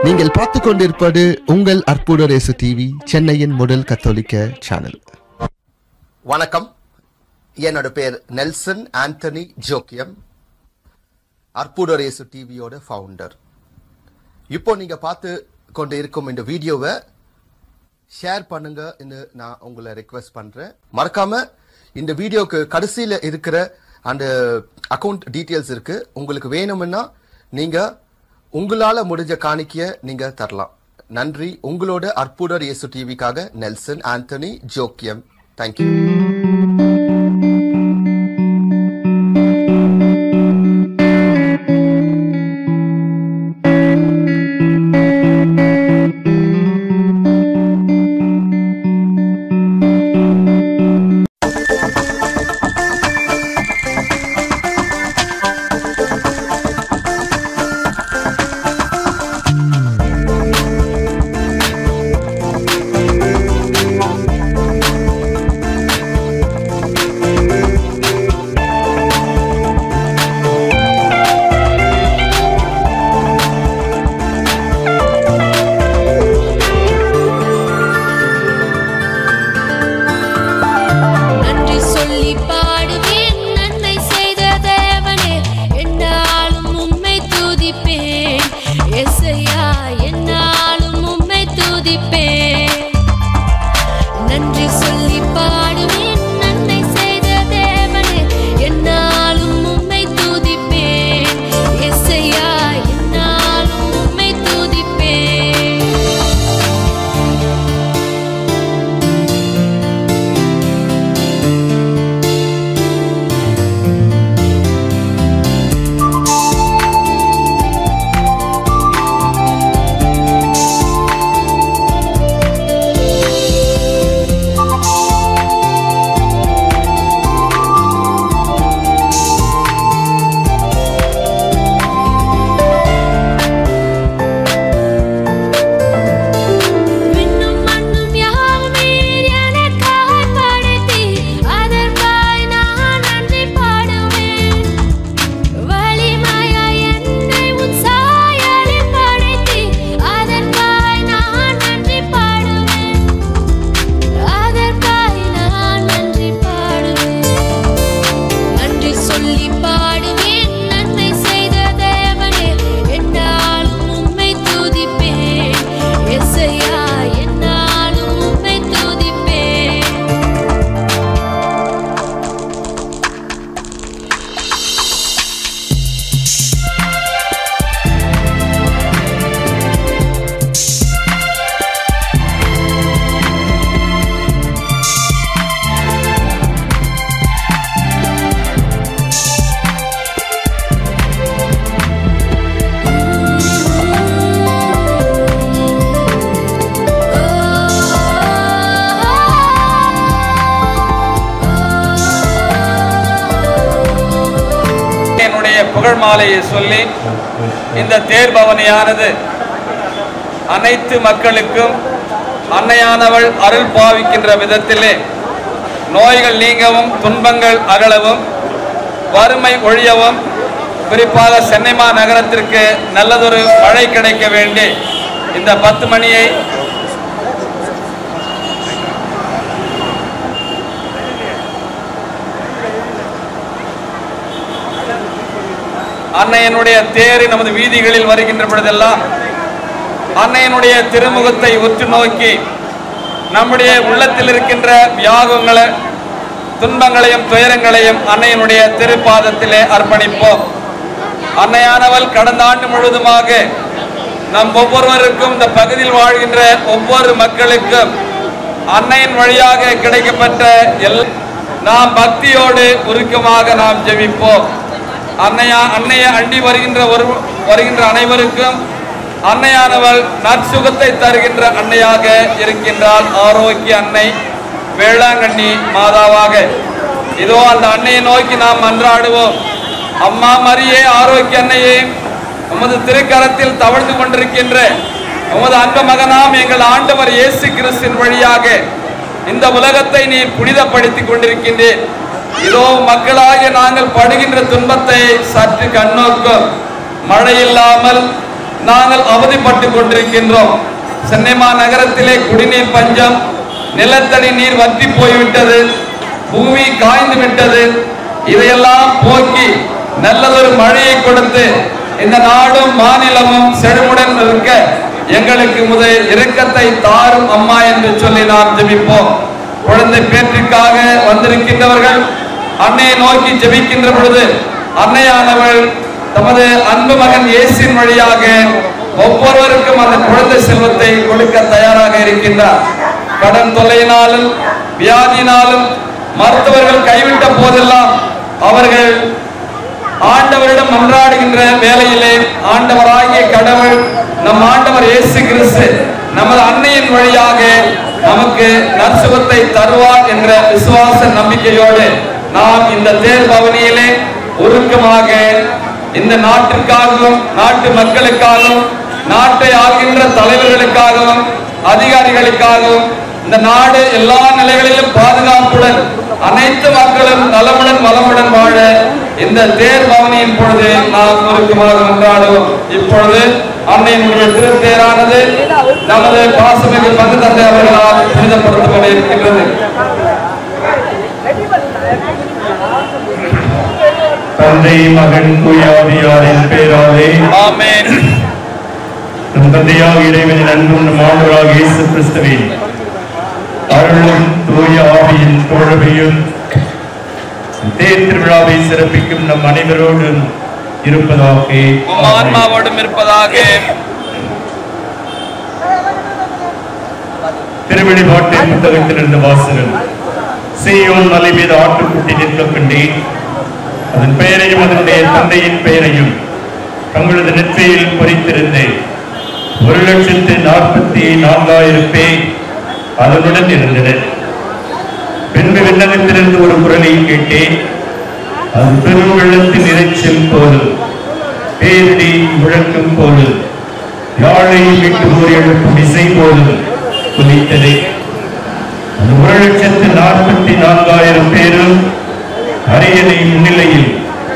நீங்கள் பார்த்து கொண்டிருப்பது உங்கள் அற்புத ரேசு டிவி சென்னையின் முதல் கத்தோலிக்க சேனல் வணக்கம் என்னோட பேர் நெல்சன் ஆண்டனி ஜோக்கியம் அற்புதரேசு டிவியோட ஃபவுண்டர் இப்போ நீங்க பார்த்து கொண்டு இருக்கும் இந்த வீடியோவை ஷேர் பண்ணுங்கன்னு நான் உங்களை ரெக்வெஸ்ட் பண்றேன் மறக்காம இந்த வீடியோக்கு கடைசியில இருக்கிற அந்த அக்கவுண்ட் டீட்டெயில்ஸ் இருக்கு உங்களுக்கு வேணும்னா நீங்க உங்களால முடிஞ்ச காணிக்கைய நீங்க தரலாம் நன்றி உங்களோட அற்புதர் இயேசு டிவிக்காக நெல்சன் ஆண்டனி ஜோக்கியம் தேங்க்யூ நன்றி சொல்லி பாடுவேன் நன்மை செய்த தேவனே என்னாலும் உம்மை துதிப்பேன் எசையா என்னாலும் உம்மை துதிப்பேன் நன்றி சொல்லி பாடுவேன் நன்மை செய்த தேவனே என்னாலும் உம்மை துதிப்பேன் எசையா என்னாலும் உம்மை துதிப்பேன் விண்ணும் மண்ணும் யாவுமே எனக்காய் படைத்தீர். அதற்காய் நான் நன்றி பாடுவேன். வலிமையாய் என்னை உன் சாயலில் படைத்தீர். அதற்காய் நான் நன்றி பாடுவேன். அதற்காய் நான் நன்றி பாடுவேன். நன்றி சொல்லி பாடுவேன் நன்மை செய்த தேவனே என்னாலும் உம்மை துதிப்பேன் எசையா என்னாலும் உம்மை துதிப்பேன் என்னுடைய புகழ் மாலையை சொல்லி இந்த தேர் பவனியானது அனைத்து மக்களுக்கும் அன்னையானவள் அருள் பாவிக்கின்ற விதத்திலே நோய்கள் நீங்கவும் துன்பங்கள் அகலவும் வறுமை ஒழியவும் குறிப்பாக சென்னை மாநகரத்திற்கு நல்லதொரு மழை கிடைக்க வேண்டி இந்த பத்து மணியை அன்னையனுடைய தேர் நமது வீதிகளில் வருகின்ற பொழுதெல்லாம் அன்னையனுடைய திருமுகத்தை உற்று நோக்கி நம்முடைய உள்ளத்தில் இருக்கின்ற வியாகங்களை துன்பங்களையும் துயரங்களையும் அன்னையனுடைய திருப்பாதத்திலே அர்ப்பணிப்போம் அன்னையானவள் கடந்த ஆண்டு முழுவதுமாக நம் ஒவ்வொருவருக்கும் இந்த பகுதியில் வாழ்கின்ற ஒவ்வொரு மக்களுக்கும் அன்னையின் வழியாக கிடைக்கப்பட்ட எல் நாம் பக்தியோடு உருக்கமாக நாம் ஜெபிப்போம் அன்னையா அன்னையை அண்டி வருகின்ற ஒரு வருகின்ற அனைவருக்கும் அன்னையானவள் நற்சுகத்தை தருகின்ற அன்னையாக இருக்கின்றாள் ஆரோக்கிய அன்னை வேளாங்கண்ணி மாதாவாக இதோ அந்த அன்னையை நோக்கி நாம் மன்றாடுவோம் அம்மா மரியே ஆரோக்கிய அன்னையே உமது திருக்கரத்தில் தவழ்ந்து கொண்டிருக்கின்ற உமது அன்பு மகனாம் எங்கள் ஆண்டவர் இயேசு கிறிஸ்தின் வழியாக இந்த உலகத்தை நீ புனிதப்படுத்திக் கொண்டிருக்கின்றேன் இதோ மக்களாகிய நாங்கள் படுகின்ற துன்பத்தை சற்று கண்ணோக்கும் மழை இல்லாமல் நாங்கள் அவதிப்பட்டு கொண்டிருக்கின்றோம் சென்னை நகரத்திலே குடிநீர் பஞ்சம் நிலத்தடி நீர் வற்றி போய்விட்டது பூமி காய்ந்து விட்டது இதையெல்லாம் போக்கி நல்லதொரு மழையை கொடுத்து இந்த நாடும் மாநிலமும் செழுமுடன் இருக்க எங்களுக்கு முதல் இரக்கத்தை தாரும் அம்மா என்று சொல்லி நாம் ஜெபிப்போம் குழந்தை பேற்றிற்காக வந்திருக்கின்றவர்கள் அன்னையை நோக்கி ஜெபிக்கின்ற பொழுது அன்னையானவள் தமது அன்பு மகன் இயேசின் வழியாக ஒவ்வொருவருக்கும் அந்த குழந்தை செல்வத்தை கொடுக்க தயாராக இருக்கின்றார் கடன் தொல்லையினாலும் வியாதியினாலும் மருத்துவர்கள் கைவிட்ட போதெல்லாம் அவர்கள் ஆண்டவரிடம் மன்றாடுகின்ற வேளையிலே ஆண்டவராகிய கடவுள் நம் ஆண்டவர் இயேசு கிறிஸ்து நமது அன்னையின் வழியாக நமக்கு நற்சுகத்தை தருவார் என்ற விசுவாச நம்பிக்கையோடு நாம் இந்த தேர் பவனியிலே உருக்கமாக இந்த நாட்டிற்காகவும் நாட்டு மக்களுக்காகவும் நாட்டை ஆள்கின்ற தலைவர்களுக்காகவும் அதிகாரிகளுக்காகவும் இந்த நாடு எல்லா நிலைகளிலும் பாதுகாப்புடன் அனைத்து மக்களும் நலமுடன் வளமுடன் வாழ இந்த தேர் பவனியின் பொழுது நாம் உருக்கமாக கொண்டாடுவோம் இப்பொழுது அன்னையினுடைய திருத்தேரானது நமது பாசமிகு பங்கு தந்தை அவர்களால் புனிதப்படுத்தப்பட இருக்கின்றது தந்தை மகன் தூயாவியாரின் பேராலே ஆமென் நம் தந்தையாக இறைவனின் அன்பும் நம் ஆண்டவராக இயேசு கிறிஸ்துவின் அருளும் தூய ஆவியின் தோழமையும் தேர் திருவிழாவை சிறப்பிக்கும் நம் அனைவரோடும் இருப்பதாக உம் ஆன்மாவோடும் இருப்பதாக திருவெளிபாட்டின் புத்தகத்திலிருந்து வாசகம் சீயோன் மலை மீது ஆட்டுக்குட்டி நிற்க கண்டேன் அதன் பெயரையும் அதனுடைய தந்தையின் பெயரையும் தங்களது நெற்றியில் பொறித்திருந்தேன் ஒரு லட்சத்து நாற்பத்தி நான்காயிரம் பேர் அதனுடன் இருந்தனர் பின்பு விண்ணகத்திலிருந்து ஒரு குரலை கேட்டேன் அது பெரும் வெள்ளத்தின் இறைச்சல் போலும் பேரிடி முழக்கம் போலும் யாழை விட்டு ஒரு எழுப்பும் இசை போலும் குதித்தது அந்த ஒரு லட்சத்து நாற்பத்தி நான்காயிரம் பேரும் அரியணை முன்னிலையில்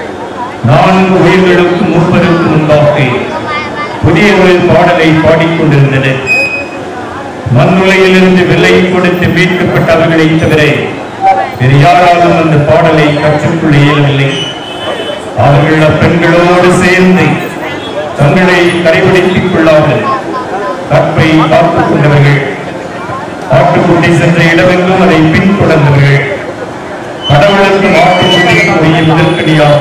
நான்கு உயிர்களுக்கு முப்பதுக்கு முன்பாக புதிய ஒரு பாடலை பாடிக்கொண்டிருந்தனர் மண்ணுலையிலிருந்து விலை கொடுத்து மீட்கப்பட்டவர்களை தவிர வேறு யாராலும் அந்த பாடலை கற்றுக்கொள்ள இயலவில்லை அவர்கள் அப்பெண்களோடு சேர்ந்து தங்களை கடைபிடித்துக் கொள்ளாமல் கற்பை காத்துக் கொண்டவர்கள் ஆட்டுக்குட்டி சென்ற இடமெங்கும் அதை பின்தொடர்ந்தவர்கள் கடவுளுக்கு ஆட்டுக்குட்டிக்குரிய முதற்கடியாக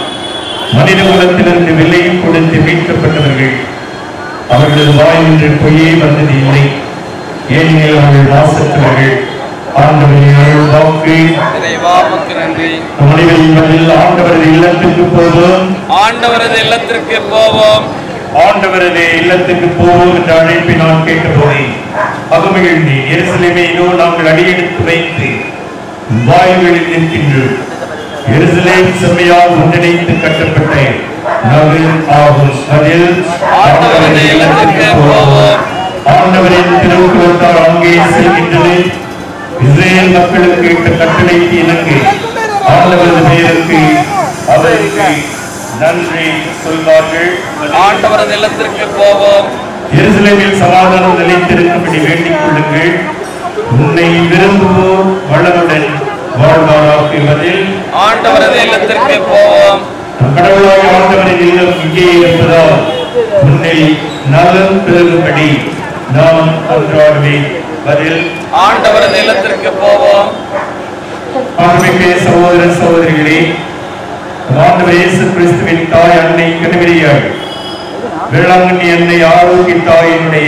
மனித குலத்திலிருந்து விலை கொடுத்து மீட்கப்பட்டவர்கள் அவர்களது வாயின்று பொய்யே வந்தது இல்லை ஏனெனில் அவர்கள் வாசத்தவர்கள் ஆண்டவரின் அருள் வாக்கு இறைவா உமக்கு நன்றி மனிதன் பதில் ஆண்டவரது இல்லத்துக்கு போவோம் ஆண்டவரது இல்லத்திற்கு போவோம் ஆண்டவரது இல்லத்துக்கு போவோம் என்ற அழைப்பை நான் கேட்டபோது அகமகிழ்ந்தி எருசலேமே இதோ நாங்கள் அடியெடுத்து வைத்து வாயுகளில் நிற்கின்றோம் எருசலேம் செம்மையால் ஒன்றிணைத்து கட்டப்பட்ட நகர் ஆகும் அதில் ஆண்டவரது இல்லத்திற்கு போவோம் ஆண்டவரின் திருவுருவத்தால் அங்கே செல்கின்றது இஸ்ரேல் மக்களுக்கு இட்ட கட்டளைக்கு இணங்கு ஆண்டவரது பெயருக்கு அவருக்கு நன்றி சொல்வார்கள் ஆண்டவரது இல்லத்திற்கு போவோம் எருசலேமில் சமாதானம் நிலைத்திருக்கும்படி வேண்டிக் கொள்ளுங்கள் உன்னை விரும்புவோர் வளமுடன் வாழ்வாராக்குவதில் ஆண்டவரது இல்லத்திற்கு போவோம் நம் கடவுளாய் ஆண்டவரின் இல்லம் இங்கே இருப்பதால் உன்னில் நலம் பெருகும்படி நாம் கொண்டாடுவேன் பதில் ஆண்டவரது இல்லத்திற்கு போவோம் ஆண்மைக்கு சகோதர சகோதரிகளே நம் ஆண்டவர் இயேசு கிறிஸ்துவின் தாய் அன்னை கனவிரியாள் வேளாங்கண்ணி அன்னை ஆரோக்கிய தாயினுடைய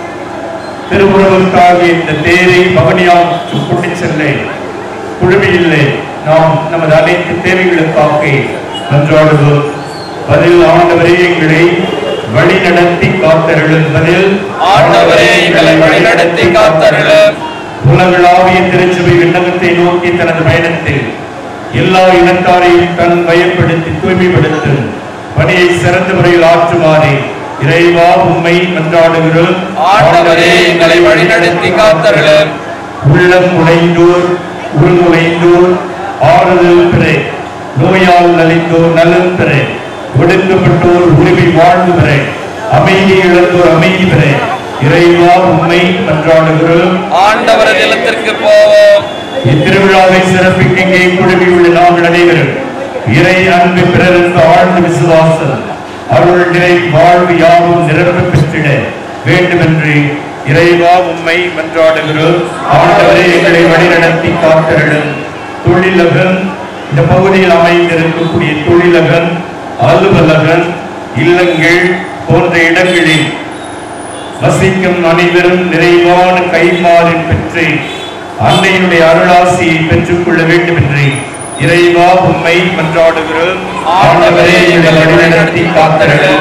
திருவுருவத்தாக இந்த தேரை பவனியாம் கொண்டு செல்ல குழுமையில்லை நாம் நமது அனைத்து தேவைகளுக்காக நன்றாடுவோம் பதில் ஆண்டவரே எங்களை வழி நடத்தி காத்தருளும் பதில் ஆண்டவரே எங்களை வழிநடத்தி காத்தருளும் உலகளாவிய திருச்சபை விண்ணகத்தை நோக்கி தனது பயணத்தில் எல்லா இனத்தாரையும் தன் பயப்படுத்தி தூய்மைப்படுத்தும் பணியை சிறந்த முறையில் ஆற்றுமாறு இறைவா உண்மை மன்றாடுகிறோம் ஆண்டவரே எங்களை வழிநடத்தி காத்தருளும் உள்ளம் உடைந்தோர் உள்நுழைந்தோர் ஆறுதல் பெற நோயால் நலிந்தோர் நலன் பெற ஒடுக்கப்பட்டோர் உரிமை வாழ்வு பெற அமைதி இழந்தோர் அமைதி பெற இறைவா உண்மை மன்றாடுகிறோம் ஆண்டவரது இல்லத்திற்கு போவோம் இத்திருவிழாவை சிறப்பிக்க இங்கே குழுமியுள்ள நாங்கள் அனைவரும் இறை அன்பு பிறருக்கு ஆழ்ந்த விசுவாசம் அருள் நிறை வாழ்வு யாவும் நிரம்ப பெற்றிட வேண்டுமென்று இறைவா உம்மை மன்றாடுகிறோம் ஆண்டவரே எங்களை வழிநடத்தி காத்தருளும் தொழிலகம் இந்த பகுதியில் அமைந்திருக்கக்கூடிய தொழிலகம் அலுவலகம் இல்லங்கள் போன்ற இடங்களில் வசிக்கும் அனைவரும் நிறைவான கைமாறு பெற்று அன்னையினுடைய அருளாசியை பெற்றுக் கொள்ள வேண்டும் என்று இறைவா உம்மை மன்றாடுகிறோம் ஆண்டவரே எங்களை வழிநடத்தி காத்தருளும்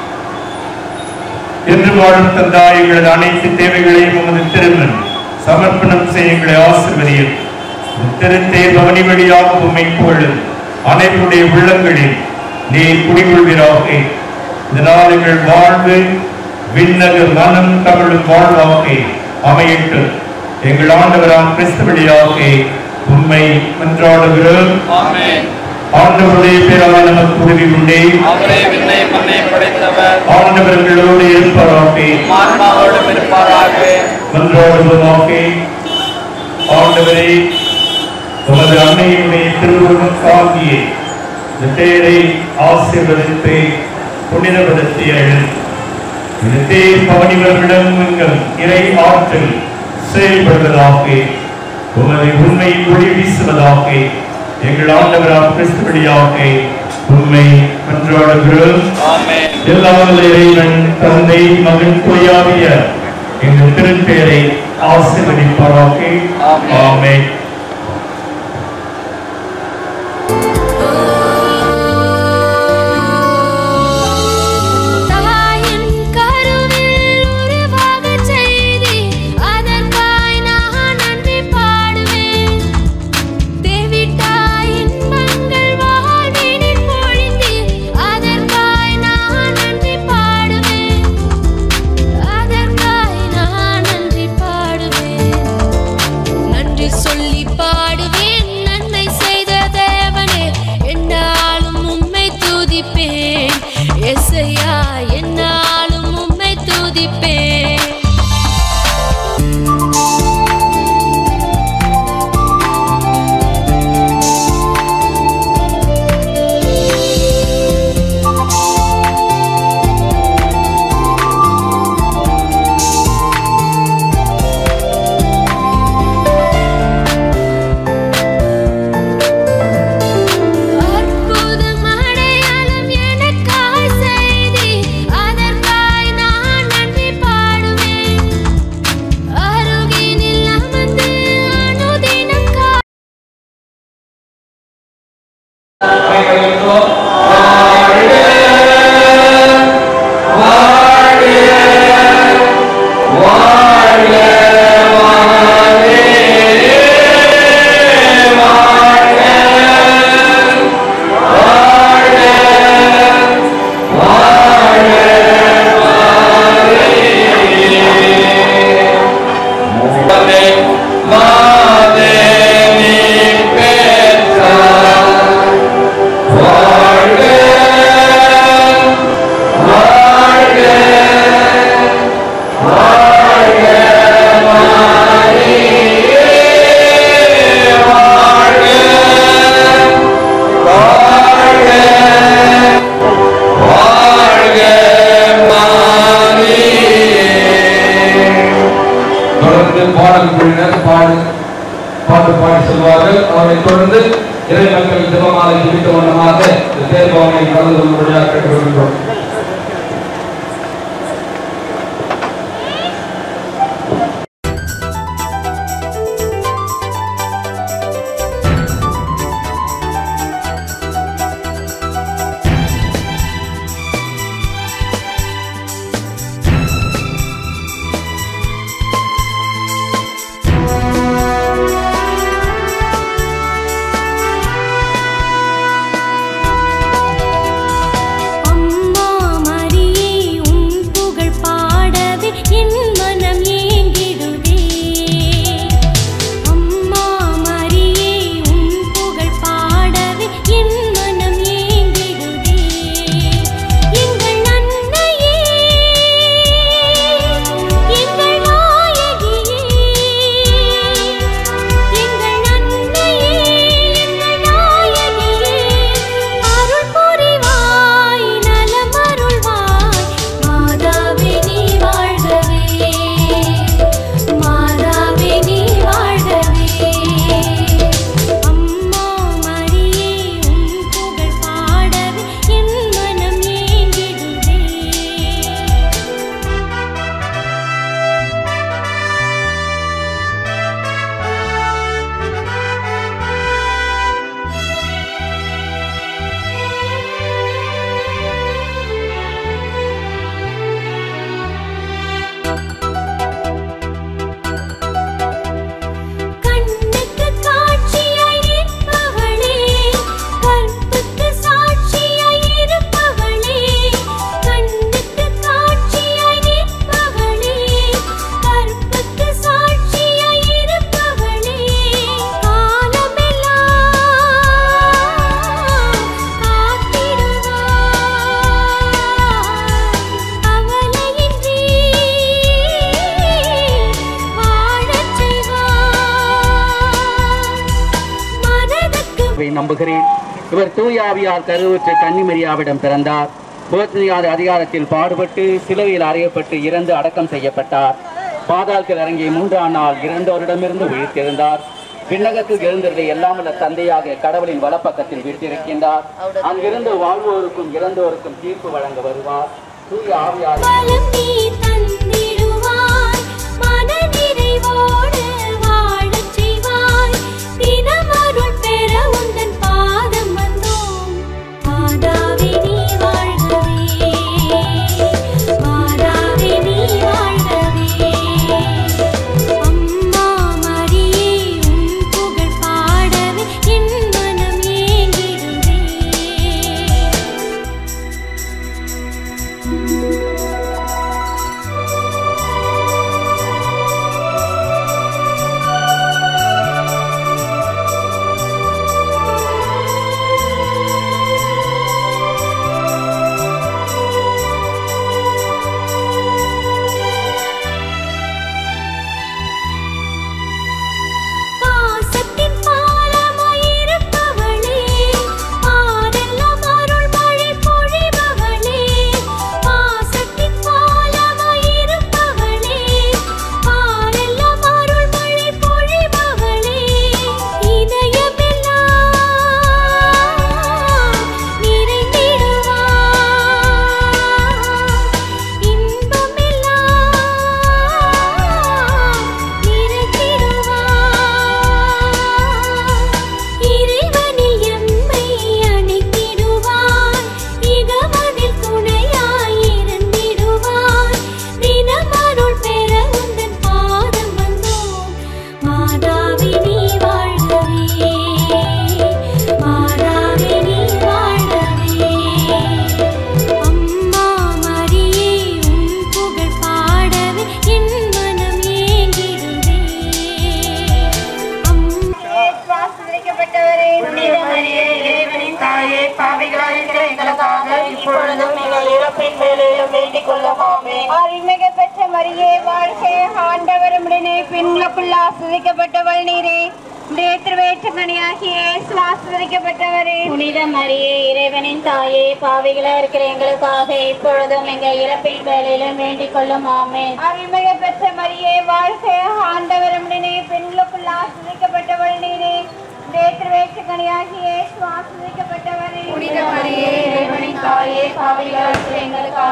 என்று வாழும் தந்தாய் எங்களது அனைத்து தேவைகளையும் உமது திருமன் சமர்ப்பணம் செய்ய எங்களை ஆசிர்வதியும் திருத்தே பவனி வழியாக உம்மை புகழும் அனைவருடைய உள்ளங்களில் நீர் குடிகொள்வீராக இதனால் எங்கள் வாழ்வு விண்ணக மனம் தமிழும் வாழ்வாக அமையட்டும் எங்கள் ஆண்டவராம் கிறிஸ்து வழியாக உம்மை மன்றாடுகிறோம் ஆமென் ஆண்டவருடைய பேரால் நமக்கு உதவி உண்டே அவரே விண்ணை மண்ணை படைத்தவர் ஆண்டவர்களோடு இருப்பாராக ஆன்மாவோடும் இருப்பாராக மன்றாடுவதாக ஆண்டவரே உமது அன்னையினுடைய திருவுருவம் காங்கிய இந்த தேரை ஆசீர்வதித்து புனிதப்படுத்தி எழு இந்த தேர் பவனிவர்களிடம் எங்கள் இறை ஆற்றல் செயல்படுவதாக உமது உண்மை ஒளி வீசுவதாக எங்கள் ஆண்டவராம் கிறிஸ்துவடியாக உண்மை மன்றாடுகிறோம் ஆமென் எல்லாம் வல்ல இறைவன் தந்தை மகன் தூயாவிய இந்த திருப்பெயரை ஆசீர்வதிப்பாராக ஆமென். ஆமென் தாயின் கருவில் உருவாகச் செய்தி அதற்காய் நான் நன்றி பாடுவேன் தேவிட்டாய் இன்பங்கள் வாழ்வினில் பொழிந்தீர் அதற்காய் நான் நன்றி பாடுவேன் அதற்காய் நான் நன்றி பாடுவேன் நன்றி சொல்லி பாடுவேன் நன்மை செய்த தேவனே என்னாலும் உம்மை துதிப்பேன் எஸ்ஐயா என்னாலும் உம்மை துதிப்பேன் அற்புதம் அடையாளம் எனக்காய் செய்தி அதற்காய் நான் நன்றி பாடுவேன் அருகினில் அமர்ந்து அனுதினம் கா மாதே மாதே நீ பெற்றாய் வாழ்க வாழ்க வாழ்க மாரியே வாழ்க வாழ்க வாழ்க மாரியே தொடர்ந்து பாடல் குழுவினர் பாடு பாட்டு பாடி செல்வார்கள் அவரை தொடர்ந்து இறை மக்கள் தினமாலை குறித்த வண்ணமாக இந்த தேர்தலை கலந்து கொள்ளும்படியாக கேட்டுக்கொள்கின்றோம் அம்மா நம்புகிறேன் இவர் தூயாவியார் கருவுற்ற கன்னிமரியாவிடம் பிறந்தார் போர்த்துனியாத அதிகாரத்தில் பாடுபட்டு சிலுவையில் அறையப்பட்டு இறந்து அடக்கம் செய்யப்பட்டார் பாதாளத்தில் இறங்கிய மூன்றாம் நாள் இறந்தோரிடமிருந்து உயிர்த்தெழுந்தார் விண்ணகத்தில் எழுந்திருந்த எல்லாம் உள்ள தந்தையாக கடவுளின் வலப்பக்கத்தில் வீட்டிருக்கின்றார் அங்கிருந்து வாழ்வோருக்கும் இறந்தோருக்கும் தீர்ப்பு வழங்க வருவார் தூய ஆவியார் வளம் நீ தந்திடுவாய் மனநிறைவோடு வாழச் செய்வாய் தினம் அருள் பெற உந்தன் பாதம் வந்தோம் மாதாவே நீ வாழ்கவே மாதாவே நீ வாழ்கவே அம்மா மரியே உன் புகழ் பாடவே என் மனம் ஏங்கிடுதே பாசத்தின் பாலமாயிருப்பவளே பாடெல்லாம் அருள் மழை பொழிபவளே பாசத்தின் பாலமாயிருப்பவளே பாடெல்லாம் அருள் மழை பொழிபவளே இதயமெல்லாம் நிறைந்திடுவாய் இன்பமெல்லாம் நிறைந்திடுவாய் இறைவனில் எம்மை அணைத்திடுவாய் இகமதில் துணையாய் இருந்திடுவாய் தினம் அருள் பெற உந்தன் பாதம் வந்தோம் மாதாவே நீ வாழ்கவே மாதாவே நீ வாழ்கவே அம்மா மரியே உன் புகழ் பாடவே என் மனம் ஏங்கிடுதே அம்மா ஆசிரியப்பட்டவரே புனித மரியே இறைவனின் தாயே பாவிகளாக இருக்கிற எங்களுக்காக இப்பொழுதும் எங்கள் இறப்பின் மேலேயும் வேண்டிக் கொள்ளுமாமே அருள்மிக பெற்ற மரியே வாழ்க ஆண்டவர் உடனே பெண்களுக்குள்ள ஆசிரியப்பட்டவள் நீரே உடைய திருவேற்றமணியாகிய ஆசிரியப்பட்டவரே புனித மரியே இறைவனின் தாயே பாவிகளா இருக்கிற எங்களுக்காக இப்பொழுதும் எங்கள் இறப்பின் வேலையிலும் வேண்டிக் கொள்ளும் ஆமே அருள்மிக பெற்ற மரியே வாழ்க ஆண்டவர் உடனே பெண்களுக்குள்ள ஆசிரியப்பட்டவள் நீரே வேற்றுவேற்றுக்கணியாகிய சுவாசிக்கப்பட்டவரே புனித மரியே இறைவனின் தாயே பாவிகளா இருக்கிற எங்களுக்காக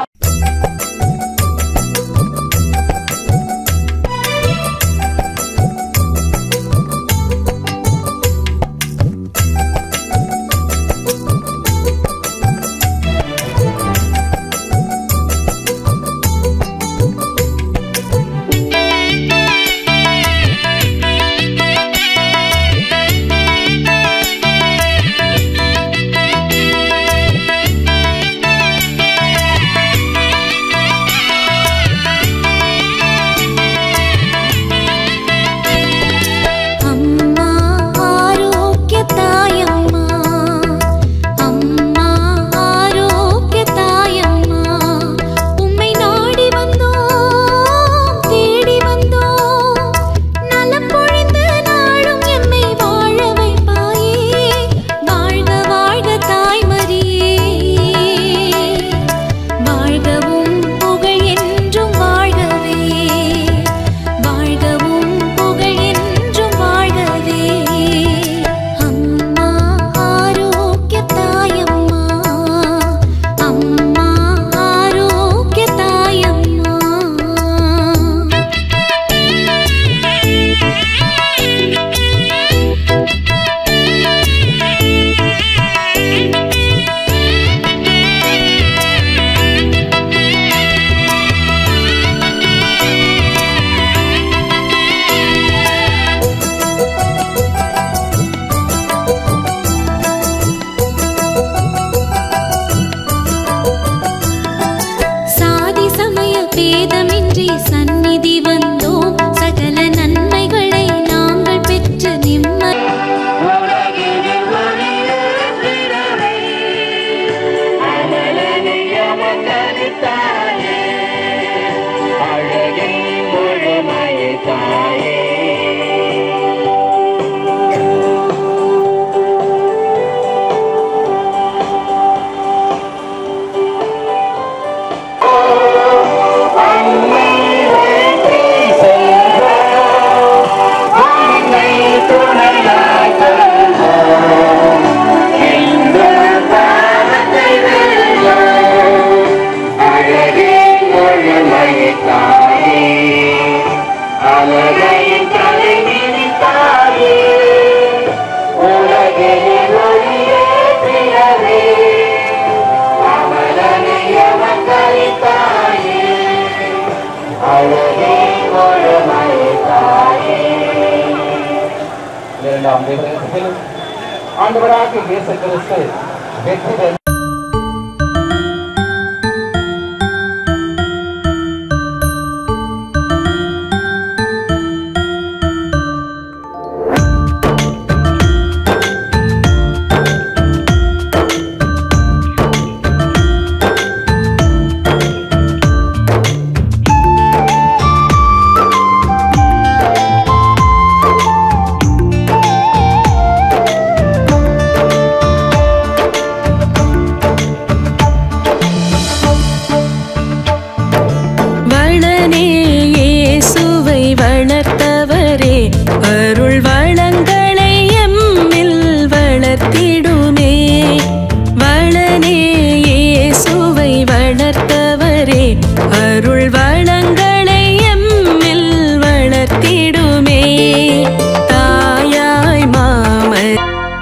அம்மா ஆரோக்கிய தாயம்மா அம்மா ஆரோக்கிய தாயம்மா உம்மை நாடி வந்தோம் தேடி வந்தோம் நலம் பொழிந்து நாளும் எம்மை வாழ வைப்பாயே வாழ்க வாழ்க தாய்மரியே வாழ்கவும் புகழ் என்றும் வாழ்கவே வாழ்கவும் புகழ் என்றும் வாழ்கவே அம்மா ஆரோக்கிய தாயம்மா அம்மா ஆரோக்கிய தாயம்மா சாதி சமய பேதமின்றி சந்நிதி வந்தோம் சகல நன்மைகளை நாங்கள் பெற்று நிம்மதி தாயே அழகே முழுமலை தாயே இரண்டாம் தேவத்தில் ஆண்டவராக இயேசு கிறிஸ்து வெற்றி பெற்ற வளனே இயேசுவை வளர்த்தவரே அருள் வளங்களை எம்மில் வளர்த்திடுமே வளனே இயேசுவை வளர்த்தவரே அருள் வளங்களை எம்மில் வளர்த்திடுமே தாயாய் மாமர்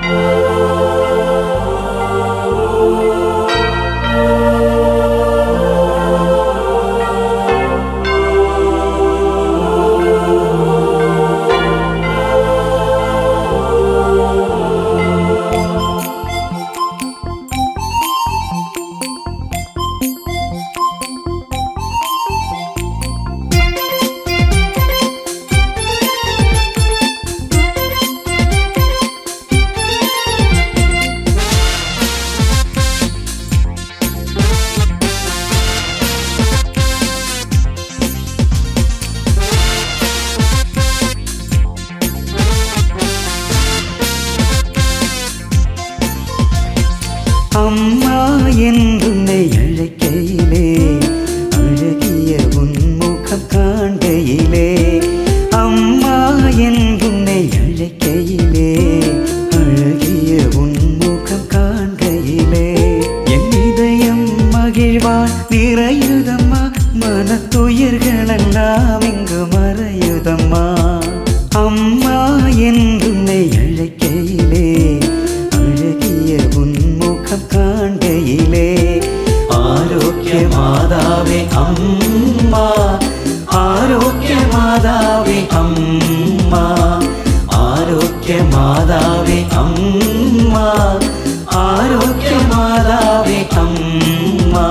அம்மா என்றுன்னை அழைக்கையிலே அழகிய உன்முகம் காண்கையிலே அம்மா என்றுன்னை அழைக்கையிலே அழகிய உன்முகம் காண்கையிலே என் இதயம் மகிழ்வான் நிறையுதம்மா மனத்துயர்களெல்லாம் இங்கு மறையுதம்மா அம்மா என்றுன்னை அழைக்கையிலே அழகிய உன்முகம் காண்கையிலே ஆரோக்கிய மாதாவே அம்மா ஆரோக்கிய மாதாவே அம்மா ஆரோக்கிய மாதாவே அம்மா ஆரோக்கிய மாதாவே அம்மா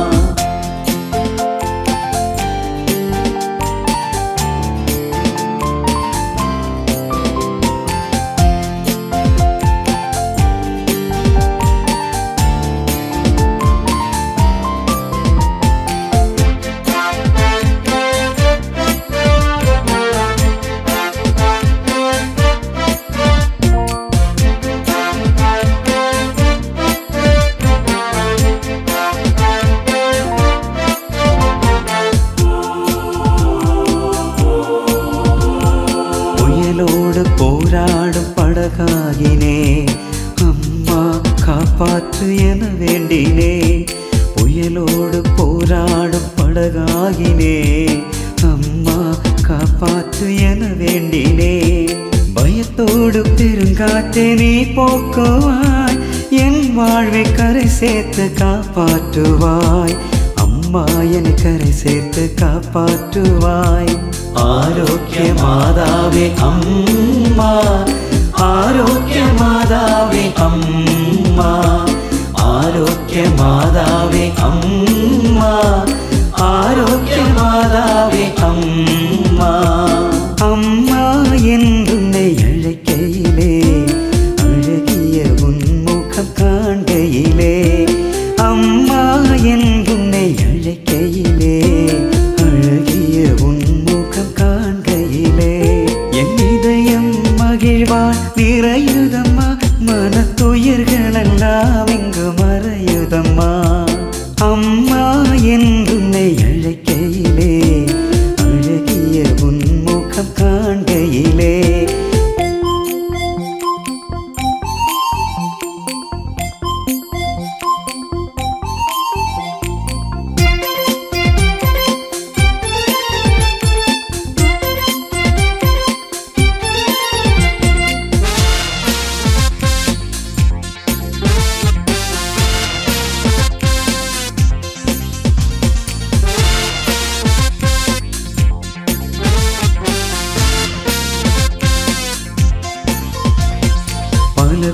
புயலோடு போராடும் படகாகினே அம்மா காப்பாற்று என வேண்டினேன் புயலோடு போராடும் படகாகினே அம்மா காப்பாற்று என வேண்டினேன் பயத்தோடு பெருங்காற்றை நீ போக்குவாய் என் வாழ்வை கரை சேர்த்து காப்பாற்றுவாய் அம்மா என்னை கரை சேர்த்து காப்பாற்றுவாய் ஆரோக்கிய மாதாவே அம்மா ஆரோக்கிய மாதாவே அம்மா ஆரோக்கிய மாதாவே அம்மா ஆரோக்கிய மாதாவே அம்மா அம்மா என்றுன்னை அழைக்கையிலே அழகிய உன்முகம் காண்கையிலே அம்மா என்றுன்னை அழைக்கையிலே அழகிய உன்முகம் காண்கையிலே என் இதயம் மகிழ்வான் நிறையுதம்மா மனத்துயர்களெல்லாம் இங்கு மறையுதம்மா அம்மா என்றுன்னை அழைக்கையிலே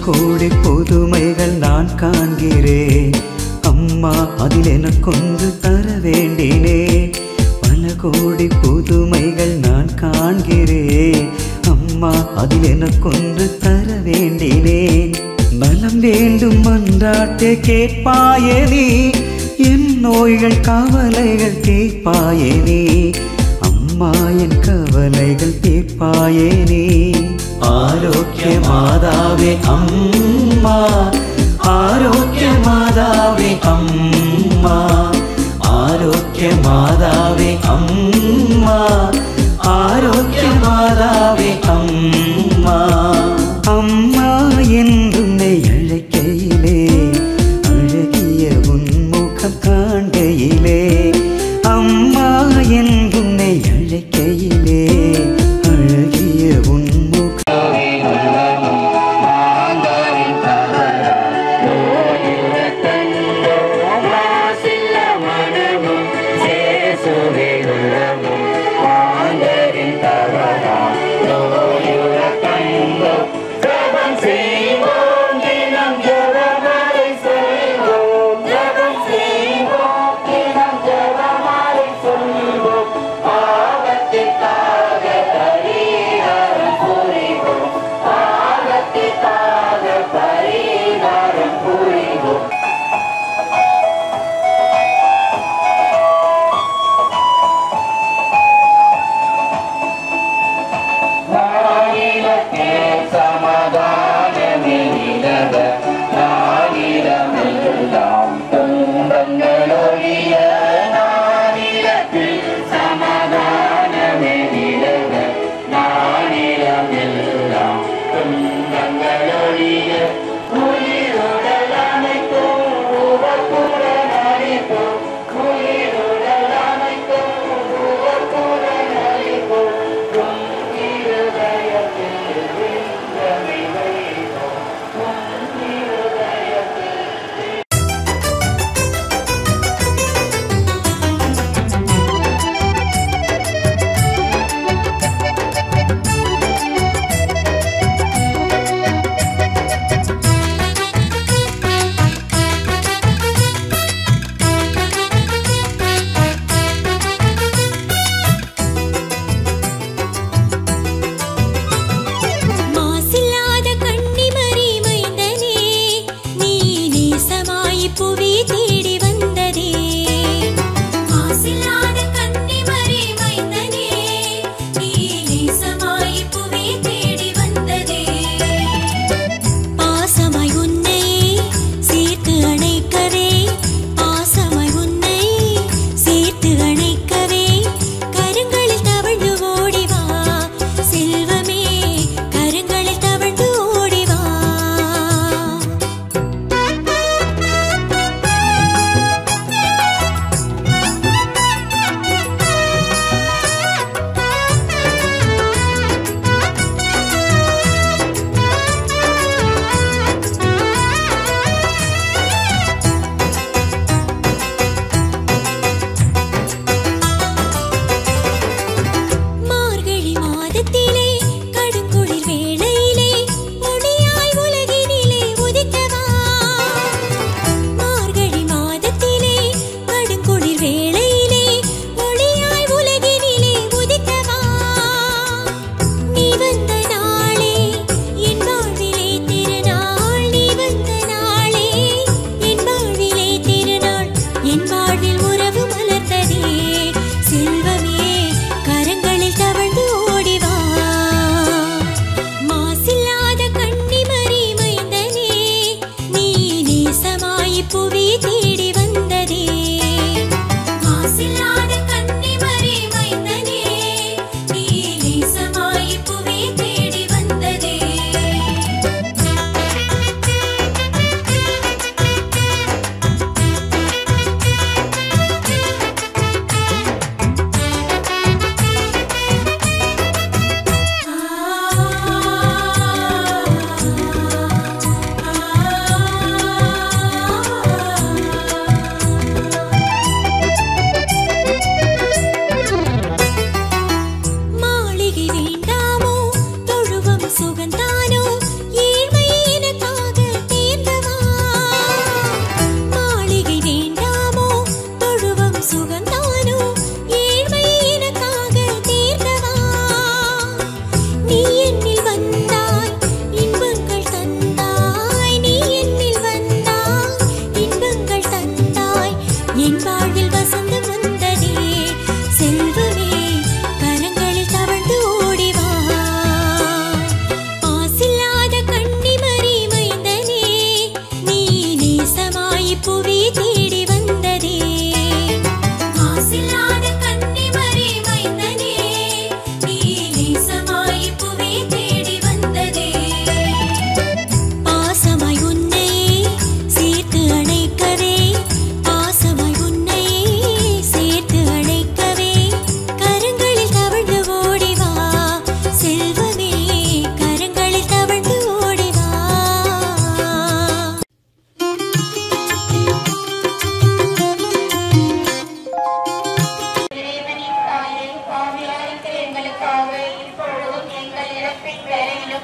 கோடி புதுமைகள் நான் காண்கிறேன் அம்மா அதில் எனக்கொன்று தர வேண்டினேன் பல கோடி புதுமைகள் நான் காண்கிறேன் அம்மா அதில் எனக்கொன்று தர வேண்டினேன் நலம் வேண்டும் மன்றாட்டே கேட்பாயே நீ என் நோய்கள் கவலைகள் தீர்ப்பாயே நீ அம்மா என் கவலைகள் தீர்ப்பாயே நீ ஆரோக்கிய மாதாவே அம்மா ஆரோக்கிய மாதாவே அம்மா ஆரோக்கிய மாதாவே அம்மா ஆரோக்கிய மாதாவே அம்மா அம்மா என்றுன்னை அழைக்கையிலே அழகிய உன்முகம் காண்கையிலே அம்மா என்றுன்னை அழைக்கையிலே அழகிய உன்முகம்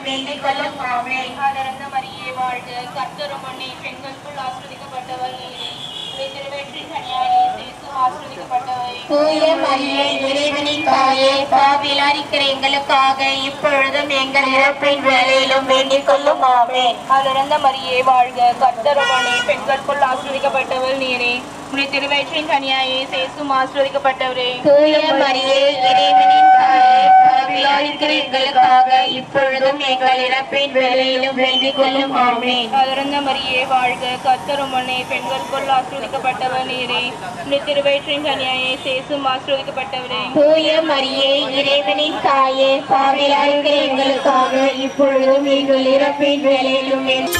வேலையிலும் வேண்டிக் கொள்ளும் ஆமென் ஆதரந்த மரியே வாழ்க கர்த்தரும் உன்னை பெண்களுக்குள் ஆசிர்வதிக்கப்பட்டவர் நீரே உடைய திருவயிற்றின் கனியாய் இயேசு ஆசிர்வதிக்கப்பட்டவரே தூய மரியே இறைவனின் தாயே பாவிலா இருக்கிற எங்களுக்காக இப்பொழுதும் எங்கள் இறப்பின் வேலையிலும் வேண்டிக் கொள்ளும் ஆமென் ஆதரந்த மரியே வாழ்க கர்த்தரும் உன்னை பெண்களுக்குள் ஆசிர்வதிக்கப்பட்டவர் நீரே உடைய திருவயிற்றின் கனியாய் இயேசு ஆசிர்வதிக்கப்பட்டவரே தூய மரியே இறைவனின் தாயே பாவிலா இருக்கிற எங்களுக்காக இப்பொழுதும் எங்கள் இறப்பின் வேலையிலும் வேண்டிக் கொள்ளும் ஆமென் ஆதரந்த மரியே வாழ்க கர்த்தரும் உன்னை பெண்களுக்குள் ஆசிர்வதிக்கப்பட்டவர் நீரே உடைய திருவயிற்றின் கனியாய் இயேசு ஆசிர்வதிக்கப்பட்டவரே தூய மரியே இறைவனின் தாயே பாவிலா இருக்கிற எங்களுக்காக இப்பொழுதும் எங்கள் இறப்பின் வேலையிலும் வேண்டிக்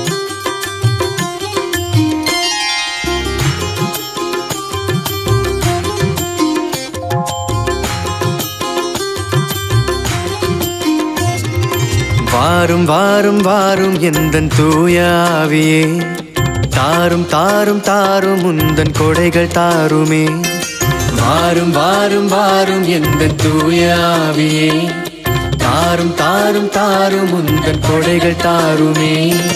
வாரும் வாரும் வாரும் எந்தன் தூயாவியே தாரும் தாரும் தாரும் உந்தன் கொடைகள் தாருமே வாரும் வாரும் வாரும் எந்தன் தூயாவியே தாரும் தாரும் தாரும் உந்தன் கொடைகள் தாருமே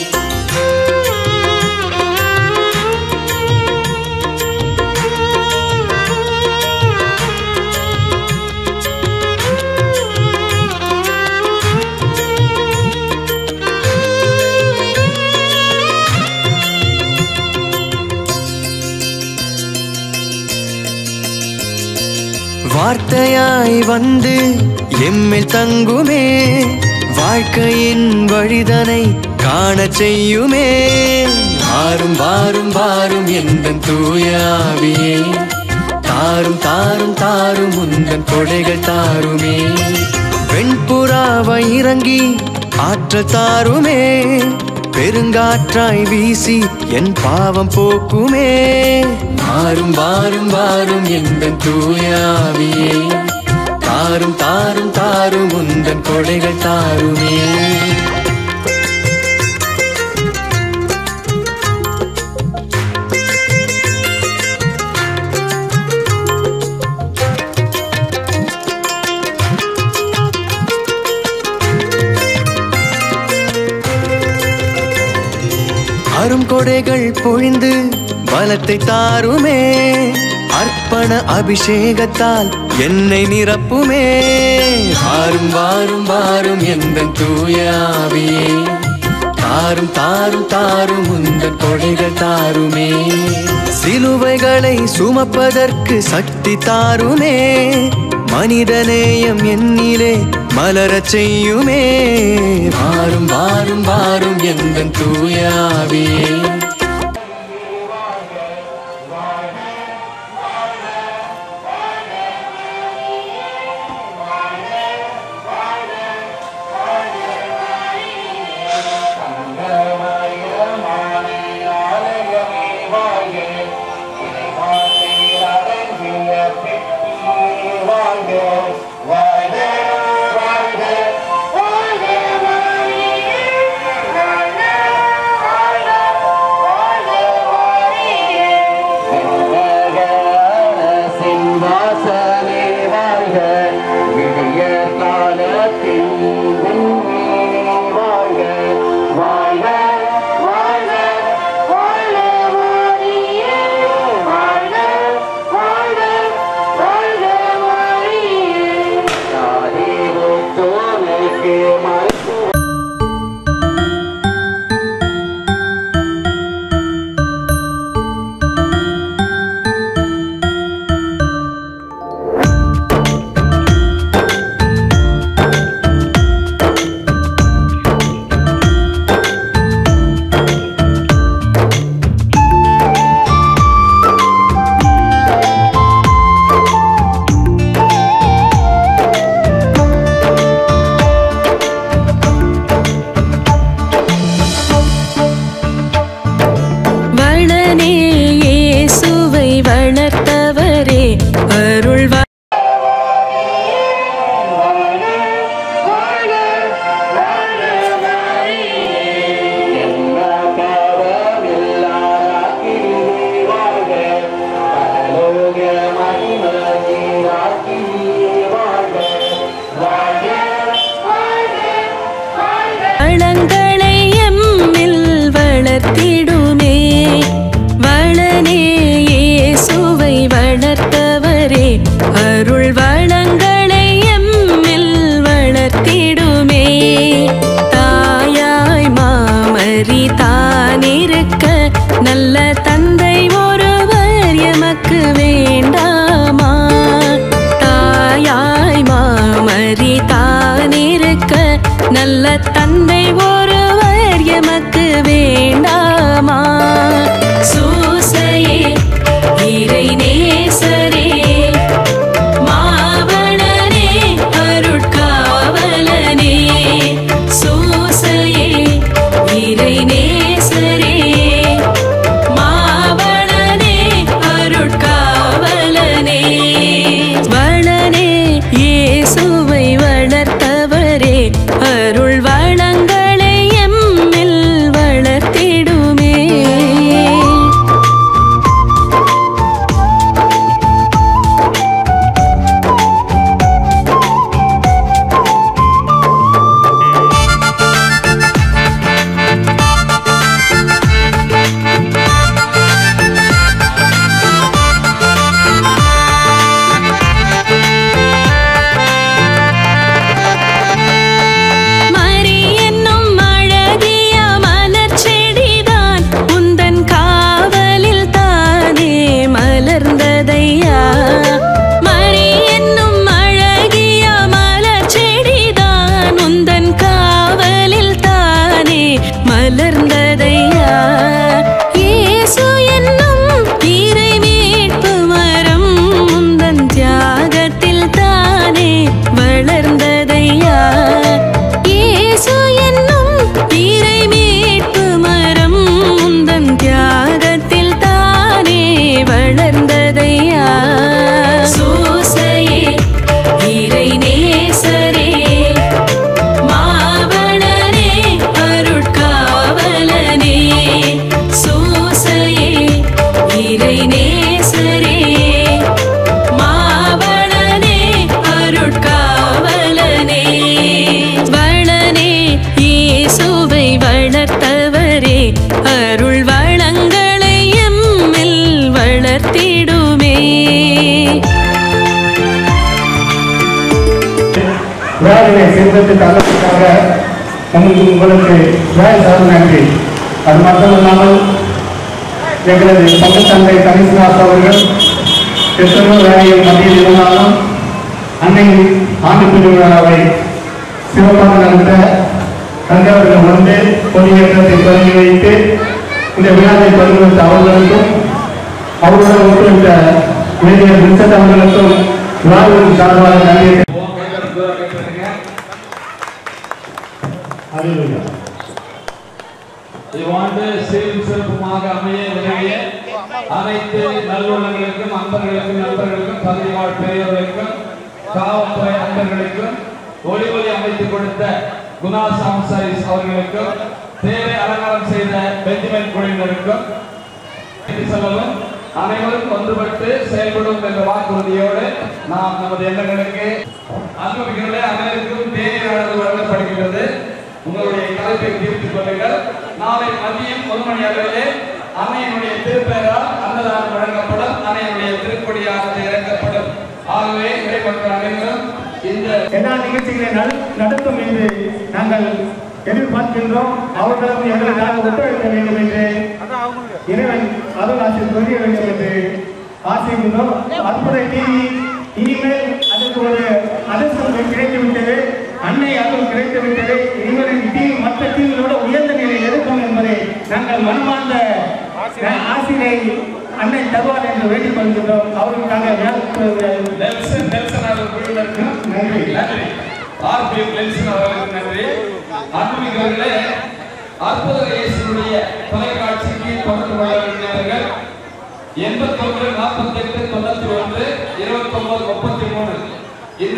வார்த்தையாய் வந்து எம்மில் தங்குமே வாழ்க்கையின் வழிதனை காணச் செய்யுமே வாரும் வாரும் வாரும் எந்தன் தூயாவியே தாரும் தாரும் தாரும் உந்தன் கொடைகள் தாருமே வெண்புறாவை இறங்கி ஆற்றல் தாருமே பெருங்காற்றாய் வீசி என் பாவம் போக்குமே வாரும் வாரும் வாரும் எந்தன் தூயாவியே தாரும் தாரும் தாரும் உந்தன் கொடைகள் தாருமே அருங்கொடைகள் பொழிந்து பலத்தை தாருமே அர்ப்பண அபிஷேகத்தால் என்னை நிரப்புமே வாரும் வாரும் வாரும் எந்த தூயாவியே தாரும் தாரும் தாரும் உந்தன் கொடைகள் தாருமே சிலுவைகளை சுமப்பதற்கு சக்தி தாருமே மனிதநேயம் என்னிலே மலரச் செய்யுமே வாரும் வாரும் வாரும் எந்த தூயாவியே வாழ்க நல்ல தந்தை ஒருவர் எமக்கு வேண்டாமா சூசையே இறை நேசரே மாவளனே அருட்காவலனே சூசையே இறை நேசரே மாவளனே அருட்காவலனே வளனே இயேசுவை வளர்த்தவரே அருள் வளங்களை எம்மில் வளர்த்திடுமே மரி என்னும் அழகிய மலர் செடிதான் உந்தன் காவலில் தானே மலர்ந்ததையா மரி என்னும் அழகிய மலர் செடிதான் உந்தன் காவலில் தானே மலர்ந்ததையா இயேசு என்னும் இறை மீட்பு மரம் உந்தன் தியாகத்தில் தானே வளர்ந்ததையா இயேசு என்னும் இறை மீட்பு மரம் உந்தன் தியாகத்தில் தானே வளர்ந்ததையா சூசையே இறை நேசரே மாவளனே அருட்காவலனே சூசையே இறை நேசரே மாவளனே அருட்காவலனே வளனே இயேசுவை வளர்த்தவரே அருள் வளங்களை எம்மில் வளர்த்திடுமே வேலையை செய்ததுக்கு அளவுக்காக உங்களுக்கு உங்களுக்கு வேலை சார் நன்றி அது மட்டும் இல்லாமல் எங்களது பங்கு தந்தை கணிசநாத் அவர்கள் எத்தனையோ வேலையில் மத்தியில் இருந்தாலும் அன்னையின் ஆண்டு திருவிழாவை சிறப்பாக நடத்த தங்கவர்கள் வந்து கொடியேற்றத்தை தொடங்கி வைத்து இந்த விழாவை தொடங்கி வைத்த அவர்களுக்கும் அவர்களுடன் ஒத்துழைத்த மேஜர் வின்சென்ட் அவர்களுக்கும் விழாவின் சார்பாக நன்றியை Hallelujah. இவ்வாண்டு சீரும் சிறப்புமாக அமைய விரும்பிய அனைத்து நல்லுள்ளங்களுக்கும் அன்பர்களுக்கும் நண்பர்களுக்கும் பகுதி வாழ் பெரியவர்களுக்கும் காவல்துறை அன்பர்களுக்கும் ஒளி ஒளி அமைத்துக் கொடுத்த குணா சாம்சாரிஸ் அவர்களுக்கும் தேரை அலங்காரம் செய்த பெஞ்சமின் குழுவினருக்கும் இது சொல்லவும் அனைவரும் ஒன்றுபட்டு செயல்படும் என்ற வாக்குறுதியோடு நாம் நமது எண்ணங்களுக்கு அன்புமிகளே அனைவருக்கும் தேவையானது வழங்கப்படுகிறது உங்களுடைய கலைப்பை தீர்த்துக் கொள்ளுங்கள் நாளை மதியம் ஒரு மணி அளவிலே அன்னையினுடைய திருப்பெயரால் அன்னதானம் வழங்கப்படும் அன்னையினுடைய திருப்படியானது இறக்கப்படும் ஆகவே இறைமக்கள் அனைவரும் இந்த எல்லா நிகழ்ச்சிகளை நட- நடத்தும் என்று நாங்கள் எதிர்பார்க்கின்றோம் அவர்களும் எங்களுக்காக ஒத்துழைக்க வேண்டும் என்று இறைவன் அருளாசில் புரிய வேண்டும் என்று ஆசைகின்றோம் அற்புத டிவி இனிமேல் அதுக்கு ஒரு அதிர்ஷ்டம் கிடைத்துவிட்டது அன்னை அருள் கிடைத்துவிட்டது இனிமேல் டிவி மற்ற டிவிகளோட உயர்ந்த நிலையில் இருக்கும் என்பதை நாங்கள் மனமார்ந்த ஆசிரியை அன்னை தருவார் என்று வேண்டிக் கொள்கின்றோம் அவர்களுக்காக வேல் நெல்சன் நெல்சன் அவர்கள் குழுவினருக்கு நன்றி நன்றி ஆர்பி நெல்சன் அவர்களுக்கு நன்றி அன்புமிக்கவர்களே அற்புத இயேசுடைய தொலைக்காட்சிக்கு தொடர்பு கொள்ள வேண்டியவர்கள் எண்பத்தொன்று நாற்பத்தெட்டு தொண்ணூத்தி ஒன்று இருபத்தொன்பது முப்பத்தி மூணு இந்த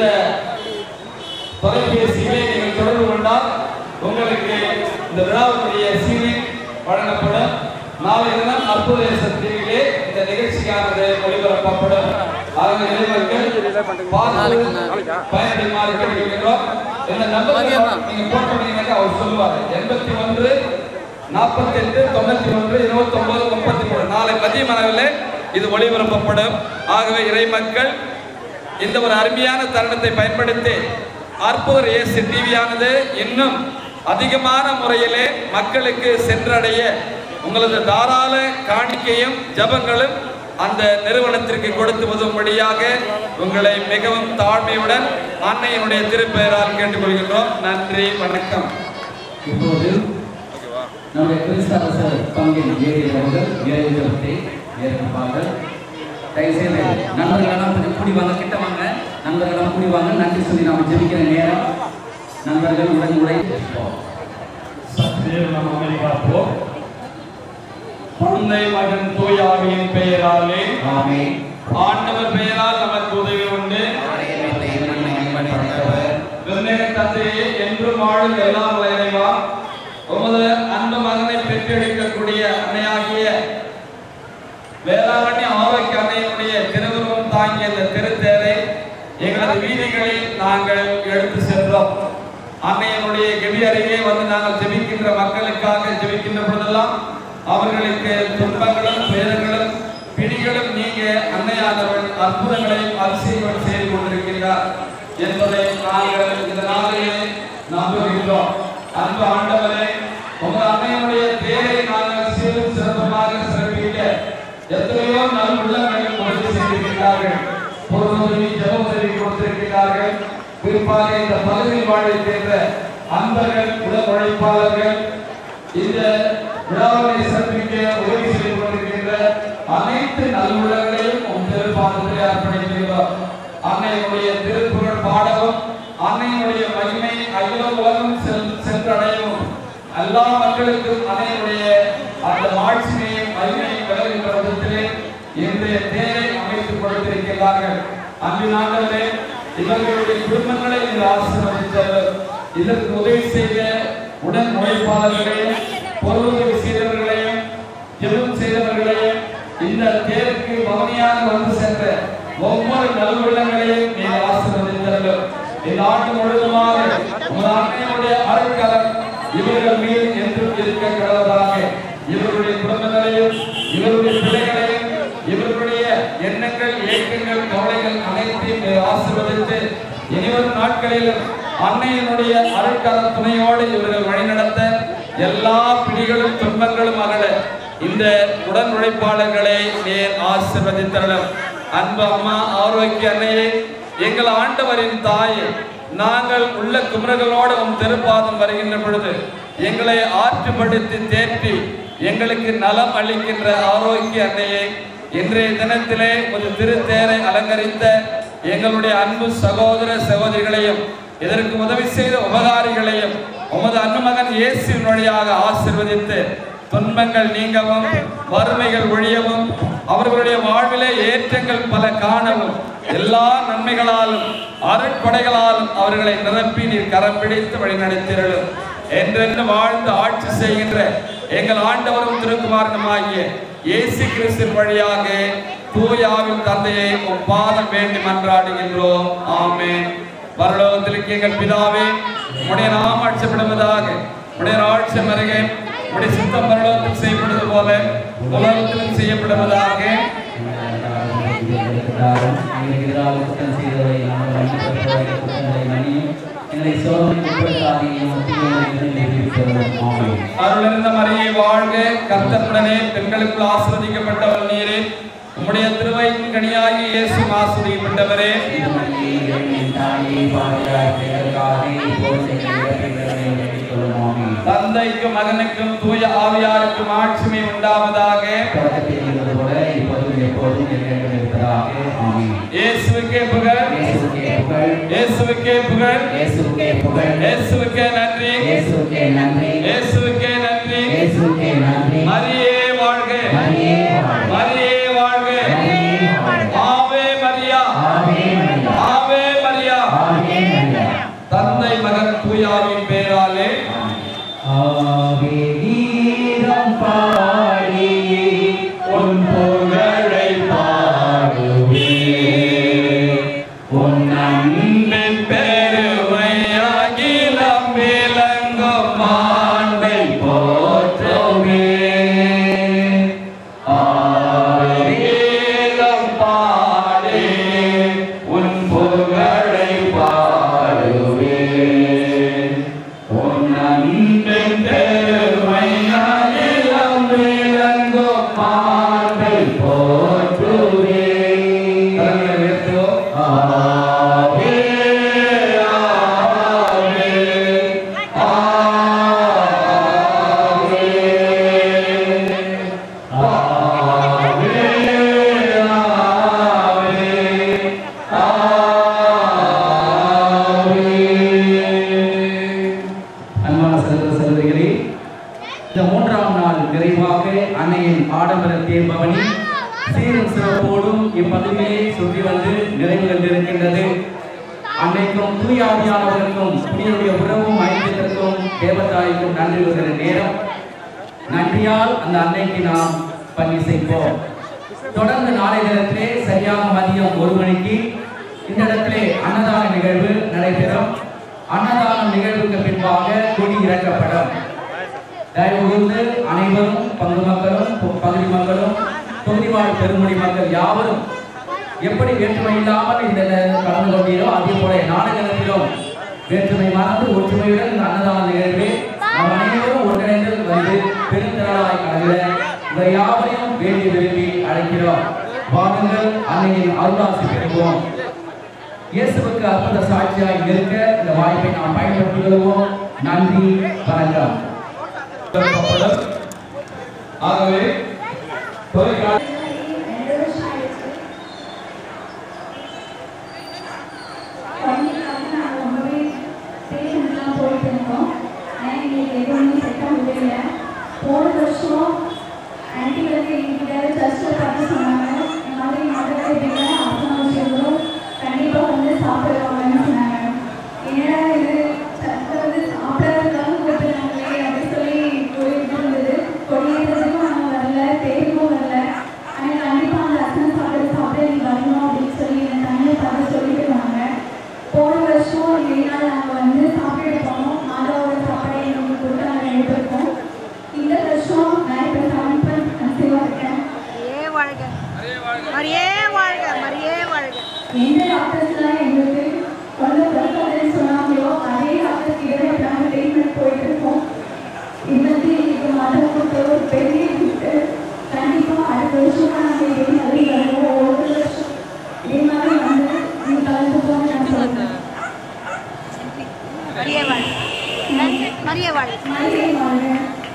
தொலைபேசியிலே நீங்கள் தொடர்பு கொண்டால் உங்களுக்கு இந்த விழாவுடைய சீரி வழங்கப்படும் நாளை தினம் அற்புத டிவியிலே இந்த நிகழ்ச்சியானது ஒளிபரப்பப்படும் ஆகவே இளைஞர்கள் பார்த்து பயனடைமாறு கேட்டுக்கொள்கிறோம் இந்த நம்பர் நீங்க போட்டீங்கன்னா அவர் சொல்லுவாரு எண்பத்தி ஒன்று நாற்பத்தெட்டு தொண்ணூத்தி ஒன்று இருபத்தி ஒன்பது முப்பத்தி மூணு நாளை மதிய மனவில் இது ஒளிபரப்பப்படும் ஆகவே இறைமக்கள் இந்த ஒரு அருமையான தருணத்தை பயன்படுத்தி அற்புதர் இயேசு டிவியானது இன்னும் அதிகமான முறையிலே மக்களுக்கு சென்றடைய உங்களது தாராள காணிக்கையும் ஜபங்களும் அந்த நிறுவனத்திற்கு கொடுத்து உதவும்படியாக உங்களை மிகவும் தாழ்மையுடன் அன்னையினுடைய திருப்பெயரால் கேட்டுக்கொள்கின்றோம் நன்றி வணக்கம் இப்போது நம்முடைய கிறிஸ்தவசர் பங்கின் ஏறியவர்கள் நிறைவேற்றத்தை ஏற்பார்கள் தயவுசெய்து நண்பர்களெல்லாம் கொஞ்சம் கூடி வாங்க கிட்ட வாங்க நண்பர்களெல்லாம் கூடி வாங்க நன்றி சொல்லி நாம் ஜெபிக்கிற நேரம் நண்பர்கள் உடன் உரை சற்றே நாம் அமைதி காப்போம் குழந்தை மகன் தூயாவியின் பெயராலே ஆமென். ஆண்டவர் பெயரால் நமக்கு உதவி உண்டு விண்ணக தந்தையே என்றும் வாழும் எல்லாம் இறைவா உமது அன்பு மகனை பெற்றெடுக்கக்கூடிய அன்னையாகிய வேளாங்கண்ணி ஆரோக்கிய அன்னையினுடைய திருவுருவம் தாங்கிய இந்த திருத்தேரை எங்களது வீதிகளில் நாங்கள் எடுத்து சென்றோம் அன்னையினுடைய கெவி அருகே வந்து நாங்கள் ஜெபிக்கின்ற மக்களுக்காக ஜெபிக்கின்ற பொழுதெல்லாம் அவர்களுக்கு துன்பங்களும் துயரங்களும் பிடிகளும் நீங்க அன்னையானவள் அற்புதங்களையும் அதிசயங்களும் செய்து கொண்டிருக்கின்றார் என்பதை நாங்கள் இந்த நாளிலே நம்புகின்றோம் அன்பு ஆண்டவரே உங்கள் அன்னையினுடைய தேரை நாங்கள் சீரும் சிறப்புமாக சிறப்பிக்க எத்தனையோ நல் உள்ளங்கள் உதவி செய்திருக்கிறார்கள் பொருளுதவி ஜெப உதவி கொடுத்திருக்கிறார்கள் குறிப்பாக இந்த பகுதியில் வாழ்கின்ற அன்பர்கள் உடல் உழைப்பாளர்கள் இந்த விழாவை சிறப்பிக்க உதவி செய்து கொண்டிருக்கின்ற அனைத்து நல்லுள்ளங்களையும் உன் திருப்பாதத்தில் அர்ப்பணிக்கின்றோம் அன்னையினுடைய திருக்குறள் பாடவும் அன்னையினுடைய மகிமை அகில உலகம் செல் சென்றடையவும் எல்லா மக்களுக்கும் அன்னையினுடைய அந்த மாட்சிமையும் மகிமையும் விலகின்ற விதத்திலே இன்றைய தேரை அமைத்துக் கொடுத்திருக்கிறார்கள் அன்பு நாங்களே இவர்களுடைய குடும்பங்களை நீங்கள் ஆசீர்வதித்தவர் இதற்கு உதவி செய்த உடன் உழைப்பாளர்களையும் பொருளுதவி செய்தவர்களையும் ஜெபம் செய்தவர்களையும் இந்த தேருக்கு பவனியாக வந்து சென்ற ஒவ்வொரு நல்வுள்ளங்களையும் நீங்கள் ஆசீர்வதித்தவர் இந்த ஆண்டு முழுவதுமாக உங்கள் அன்னையுடைய அருட்கலம் இவர்கள் மீது என்றும் இருக்க கடவுளாக இவருடைய குடும்பங்களையும் இவருடைய பிள்ளைகளையும் இவர்களுடைய எண்ணங்கள் ஏக்கங்கள் கவலைகள் அனைத்தையும் நீர் ஆசீர்வதித்து இனிவரும் நாட்களிலும் அன்னையினுடைய அருட்கால துணையோடு இவர்கள் வழிநடத்த எல்லா பிடிகளும் துன்பங்களும் அகல இந்த உடன் உழைப்பாளர்களை நீர் ஆசீர்வதித்தரலும் அன்பு அம்மா ஆரோக்கிய அன்னையே எங்கள் ஆண்டவரின் தாயே நாங்கள் உள்ள குமரர்களோடு உம் திருப்பாதம் வருகின்ற பொழுது எங்களை ஆற்றுப்படுத்தி தேற்றி எங்களுக்கு நலம் அளிக்கின்ற ஆரோக்கிய அன்னையை இன்றைய தினத்திலே ஒரு திருத்தேரை அலங்கரித்த எங்களுடைய அன்பு சகோதர சகோதரிகளையும் இதற்கு உதவி செய்த உபகாரிகளையும் உமது அன்புமகன் இயேசுவின் வழியாக ஆசிர்வதித்து துன்பங்கள் நீங்கவும் வறுமைகள் ஒழியவும் அவர்களுடைய வாழ்விலே ஏற்றங்கள் பல காணவும் எல்லா நன்மைகளாலும் அருட்படைகளாலும் அவர்களை நிரப்பி நீர் கரம் பிடித்து வழிநடத்திரலும் என்றென்று வாழ்ந்து ஆட்சி செய்கின்ற எங்கள் ஆண்டவரும் திருக்குமாரனுமாகிய இயேசு கிறிஸ்துவின் வழியாக தூயாவின் தந்தையை உம் பாதம் வேண்டி மன்றாடுகின்றோம் ஆமென் பரலோகத்திற்கு எங்கள் பிதாவே உடைய நாம் ஆட்சிப்படுவதாக உடைய ஆட்சி அருகே உடைய சித்தம் பரலோகத்தில் செய்யப்படுவது போல உலகத்திலும் செய்யப்படுவதாக அருளிருந்த மரியை வாழ்க கர்த்தருடனே பெண்களுக்குள் ஆசிர்வதிக்கப்பட்டவர் நீரே உம்முடைய திருவயிற்றின் கனியாகி இயேசு ஆசிரியப்பட்டவரே தந்தைக்கும் மகனுக்கும் தூய ஆவியாருக்கும் ஆட்சிமை உண்டாவதாக இயேசுவுக்கே புகழ் இயேசுவுக்கே புகழ் இயேசுவுக்கே நன்றி இயேசுவுக்கே நன்றி மரியே வாழ்க மரியே வாழ்க ஆவே மரியா ஆவே மரியா தந்தை மகன் தூயாவின் பேராலே உன் புகழை பாடுவே உன் அன்பின் பெருமை அகிலம் விளங்கும் ஆண்டை போற்றுவே அன்னைக்கும் தூயாவியானவர்களுக்கும் புனிதனுடைய உறவும் ஐக்கியத்திற்கும் தேவதாய்க்கும் நன்றி வருகிற நேரம் நன்றியால் அந்த அன்னைக்கு நாம் பணி செய்வோம் தொடர்ந்து நாளை தினத்திலே சரியாக மதியம் ஒரு மணிக்கு இந்த இடத்திலே அன்னதான நிகழ்வு நடைபெறும் அன்னதான நிகழ்வுக்கு பின்பாக கொடி இறக்கப்படும் தயவு கூர்ந்து அனைவரும் பங்கு மக்களும் பு- பகுதி மக்களும் தொகுதி வாழ் பெருமொழி மக்கள் யாவரும் எப்படி வேற்றுமை இல்லாமல் இந்த கலந்து கொண்டீரோ அதே போல நாடகத்திலும் வேற்றுமை மறந்து ஒற்றுமையுடன் இந்த அன்னதான நிகழ்வே நாம் அனைவரும் ஒன்றிணைந்து வந்து பெருந்திரளாய் கலந்து இந்த யாவரையும் வேண்டி விரும்பி அழைக்கிறோம் வாருங்கள் அன்னையின் அருளாசி பெறுவோம் இயேசுவுக்கு அற்புத சாட்சியாய் இருக்க இந்த வாய்ப்பை நாம் பயன்படுத்திக் கொள்வோம் நன்றி வணக்கம் ஆகவே தொலைக்காட்சி குழந்தைக்காக நாங்கள் ரொம்பவே பேஷண்ட்லாம் போயிட்டு இருந்தோம் ஆனால் எங்களுக்கு எதுவுமே செட்டாக முடியல போன வருஷம் ஆன்டி வந்து எங்கிட்ட சர்ச்சில் பார்த்து சொன்னாங்க இந்த மாதிரி மதுரை எப்படின்னா அர்த்தம் விஷயங்களும் கண்டிப்பாக வந்து சாப்பிடுவாங்கன்னு சொன்னாங்க என்னடா இது சர்ச்சில் வந்து சாப்பிடாததுக்காக கூப்பிட்டுருக்காங்களே அப்படின்னு சொல்லி ஒரு இது இருந்தது கொடியேற்றதுக்கும் நாங்கள் வரல தேர்வும் வரல ஆனால் கண்டிப்பாக அந்த அர்த்தம் சாப்பிட சாப்பிட நீ வரணும் அப்படின்னு சொல்லி என் தண்ணியை பார்த்து சொல்லிட்டு இருந்தாங்க போன வருஷம் இதே நாள் நாங்கள் வந்து சாப்பிட்டு போனோம் மாதாவோட சாப்பாடை எங்களுக்கு கொடுத்து நாங்கள் ரெண்டு பேருக்கும் இந்த வருஷம் நான் இப்போ செவன் பாயிண்ட் கன்சீவாக இருக்கேன் மரியே வாழ்க மரியே வாழ்க எந்த டாக்டர்ஸ்லாம் எங்களுக்கு குழந்தை பிறக்காதுன்னு சொன்னாங்களோ அதே டாக்டர்ஸ் கிட்ட நாங்கள் ட்ரீட்மெண்ட் போயிட்டு இருக்கோம் இது வந்து எங்களுக்கு மதம் கொடுத்த ஒரு பெரிய gift. கண்டிப்பா அடுத்த வருஷம் நாங்கள் இதே மாதிரி வருவோம் ஒவ்வொரு வருஷம் இதே மாதிரி வந்து நீங்க கலந்து போன்னு நான் சொல்றேன் மரியே வாழ்க மரியே வாழ்க மரியே வாழ்க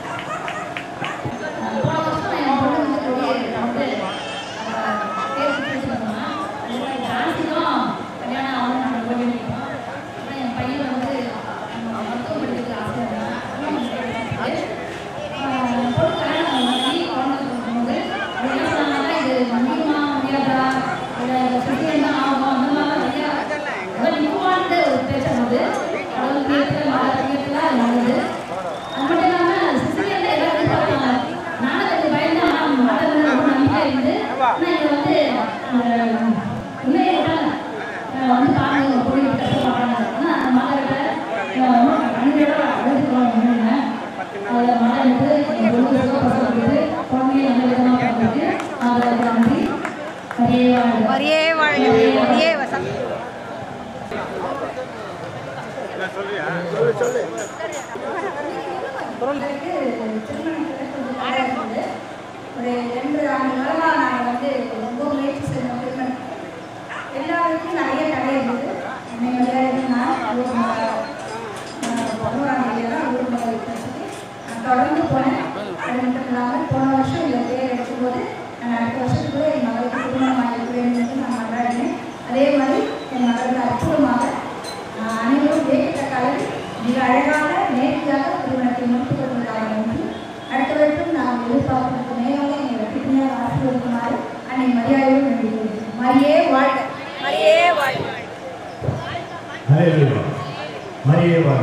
மரியே வாழ்க மரியே வசந்த் ஒரு ரெண்டு ஆண்டு காலமாக நாங்கள் வந்து ரொம்ப முயற்சி செஞ்சோம் திருமணம் எல்லாருக்கும் நிறைய தடை இருந்தது என்னை விளையாடுனா ஊர் பதினோராம் தேதி தான் ஊர் மகள் வச்சுட்டு நான் தொடர்ந்து போனேன் அது மட்டும் இல்லாமல் போன வருஷம் இந்த பேர் எடுக்கும்போது நான் அடுத்த வருஷத்துக்குள்ள என் மகளுக்கு திருமணம் ஆகிட்டு வேணும்னு நான் கொண்டாடினேன் அதே மாதிரி என் மகளுக்கு அற்புதமாக ஆஹ், அனைவரும் வேகத்தக்க அளவில் மிக அழகாக நேர்த்தியாக திருமணத்தை முடித்துக் கொண்டிருக்காங்க நன்றி அடுத்த வருஷம் நாம் எதிர்பார்ப்பதற்கு மேலாக எங்களை வெற்றிமையாக ஆசீர்வதிக்குமாறு அன்னை மரியாதையோடு நன்றி கூறுகிறேன். மரியே வாழ்க மரியே வாழ்க ஹalleluya மரியே வாழ்க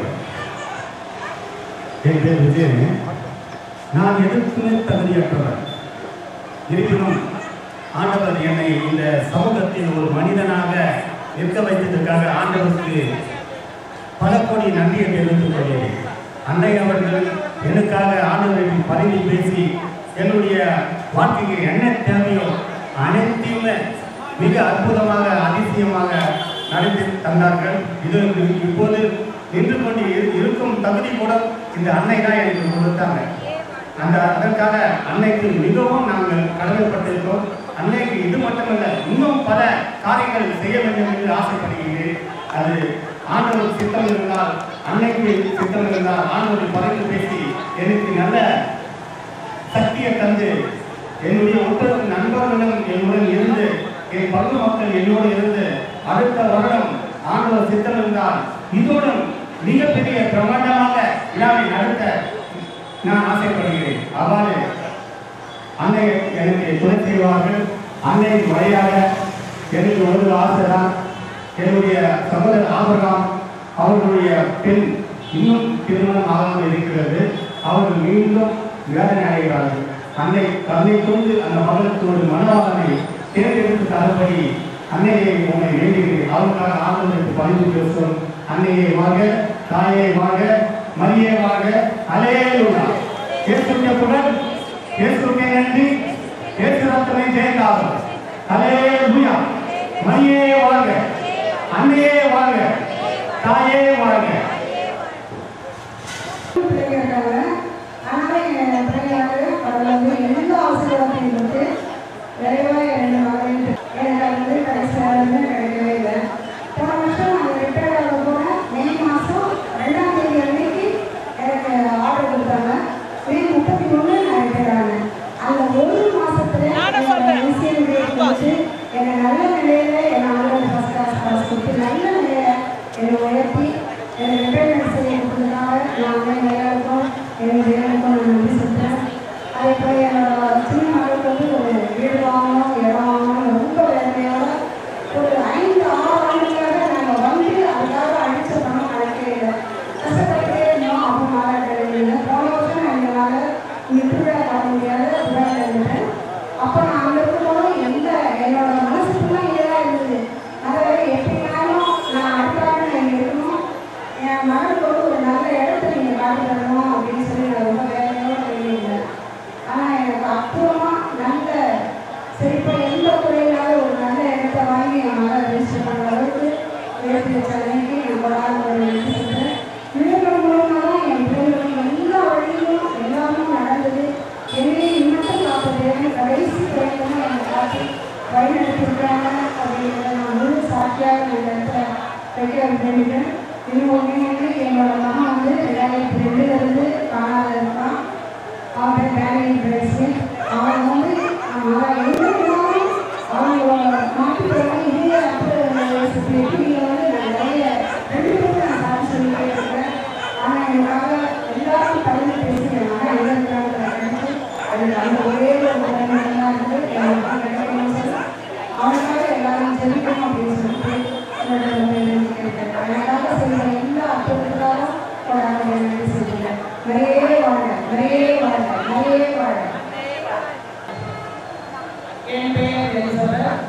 என் பேர் விஜயன் நான் எதுக்குமே தகுதியற்றவர் இருப்பினும் ஆண்டவர் என்னை இந்த சமூகத்தில் ஒரு மனிதனாக இருக்க வைத்ததற்காக ஆண்டவருக்கு பல கோடி நன்றியை தெரிவித்துக் கொள்கிறேன் அன்னை அவர்கள் எனக்காக ஆண்டவரின் பதவி பேசி என்னுடைய வாழ்க்கைக்கு என்ன தேவையோ அனைத்தையுமே மிக அற்புதமாக அதிசயமாக நடத்தி தந்தார்கள் இது இப்போது நின்று கொண்டு இரு- இருக்கும் தகுதி கூட இந்த அன்னை தான் எனக்கு கொடுத்தாங்க அந்த அதற்காக அன்னைக்கு மிகவும் நாங்கள் கடமைப்பட்டிருக்கோம் அன்னைக்கு இது மட்டுமல்ல இன்னும் பல காரியங்கள் செய்ய வேண்டும் என்று ஆசைப்படுகிறேன் அது ஆண்டவர் சித்தம் இருந்தால் அன்னைக்கு சித்தம் இருந்தால் ஆண்டவர் பறந்து பேசி எனக்கு நல்ல சக்தியை தந்து என்னுடைய ஒவ்வொரு நண்பர்களும் என்னுடன் இருந்து என் பங்கு மக்கள் என்னோடு இருந்து அடுத்த வருடம் ஆண்டவர் சித்தம் இருந்தால் இதோடும் மிகப்பெரிய பிரமாண்டமாக விழாவை நடத்த நான் ஆசைப்படுகிறேன் அவ்வாறு அன்னை எனக்கு துணை செய்வார்கள் அன்னையின் வழியாக எனக்கு ஒரு ஆசை தான் என்னுடைய சகோதரர் ஆபரகாம் அவர்களுடைய பெண் இன்னும் திருமணம் ஆகாமல் இருக்கிறது அவர்கள் மீண்டும் வேதனை அடைகிறார்கள் அன்னை தன்னை கொண்டு அந்த மகளுக்கு மனவாளனை தேர்ந்தெடுத்து தரும்படி அன்னையை உன்னை வேண்டுகிறேன் அவருக்காக ஆதரவு பணிந்து பேசும் அன்னையை வாங்க தாயை வாங்க மரியே வாங்க அலேலுனா இயேசுவின் புகழ் இயேசுக்கே நன்றி இயேசு ரத்தனை ஜெயந்தாகும் அலேலுயா மரியே வாங்க அன்னையே வாங்க தாயே வாங்க பிள்ளைங்க இருக்காங்க அதனால என் பிள்ளைங்களுக்கு அதில் வந்து எந்த ஆசீர்வாதத்தையும் கொடுத்து விரைவாக ரெண்டு மகளையும் எனக்கு அது வந்து கடைசியாக வந்து கிடைக்கவே இல்லை போன வருஷம் நாங்கள் ரிட்டையர்ட் ஆக போன மே மாதம் ரெண்டாம் தேதி அன்னைக்கு எனக்கு ஆர்டர் கொடுத்தாங்க மே முப்பத்தி ஒன்று நான் ரிட்டையர்ட் ஆனேன் அந்த ஒரு மாசத்துல ஈஸியாக கொடுத்து என்னை நல்ல நிலையில என்னை ஆளுநர் ஃபஸ்ட் கிளாஸ் பாஸ் கொடுத்து நல்ல நிலையில என்னை உயர்த்தி என்னை ரிட்டையர்மெண்ட் செய்ய கொடுத்ததுனால நான் வந்து எல்லாருக்கும் என்னுடைய தேவனுக்கும் நான் நன்றி சொல்கிறேன் அதே போல் என்னோட சின்ன மகளுக்கு வந்து ஒரு வீடு வாங்கணும் இடம் வாங்கணும் ரொம்ப வேதனையோட ஒரு ஐந்து ஆறு ஆண்டுகளாக நாங்கள் வந்து அதுக்காக அடிச்ச பணம் கணக்கே இல்லை கஷ்டப்பட்டே இருந்தோம் அப்போ மழை கிடைக்கல போன வருஷம் எங்களால் இங்கே திருவிழா பார்க்க முடியாத திருவிழா இருந்துட்டேன் அப்போ நான் அங்கே இருக்கும்போது எந்த என்னோட மனசு ஃபுல்லாக இங்கே தான் இருந்தது அதாவது எப்படினாலும் நான் அடுத்தாண்டு நான் இங்கே இருக்கணும் என் மகளுக்கு வந்து ஒரு நல்ல இடத்த நீங்கள் காட்டி தரணும் அப்படின்னு சொல்லி நான் ரொம்ப வேலையோட வேண்டியிருந்தேன் ஆனால் எனக்கு அப்புறமா நல்ல சரிப்பா எந்த குறையில்லாத ஒரு நல்ல இடத்த வாங்கி என் மகளை ரெஜிஸ்டர் பண்ணுற அளவுக்கு உயர்த்தி வச்ச அன்னைக்கு நான் ஒரு ஆள் ஒரு நன்றி சொல்கிறேன் பிள்ளைகள் மூலமாக தான் என் பிள்ளைகளுக்கு எல்லா வழியிலும் எல்லாமே நடந்தது என்னையே இன்னும் காப்பது கடைசி வரைக்கும் என்னை காட்டி வழி நடத்திருக்காங்க அப்படிங்கிறத நான் முழு சாட்சியாக நான் இந்த இடத்துல வைக்க வேண்டிக்கிறேன் இன்னும் ஒன்றே ஒன்று என்னோட மகன் வந்து ரெண்டாயிரத்தி ரெண்டுலேருந்து காணாத இருக்கான் அவன் வேலையை பேசி அவன் வந்து அவன் எங்க இருந்தாலும் அவங்களோட மாட்டுப்பிறகு இதே அப்போ டிவியில் வந்து நான் நிறைய ரெண்டு பேரும் நான் சாட்சி சொல்லிட்டே இருக்கேன் ஆனால் எனக்காக எல்லாரும் கலந்து பேசி என் மகன் எங்கே இருக்காங்க நினைச்சு எனக்கு அந்த ஒரே ஒரு நிலைமை தான் இருந்து என் மகன் கிடைக்கணும்னு சொல்லி அவனுக்காக எல்லாரும் ஜெபிக்கணும் அப்படின்னு சொல்லிட்டு என்னோட வேலையை கேட்டேன் எனக்காக செய்கிற எல்லா அற்புதத்துக்காகவும் கொண்டாட நன்றி சொல்லிட்டேன் நிறைய வாழ நிறைய வாழ நிறைய வாழ என் பெயர் எலிசபெத்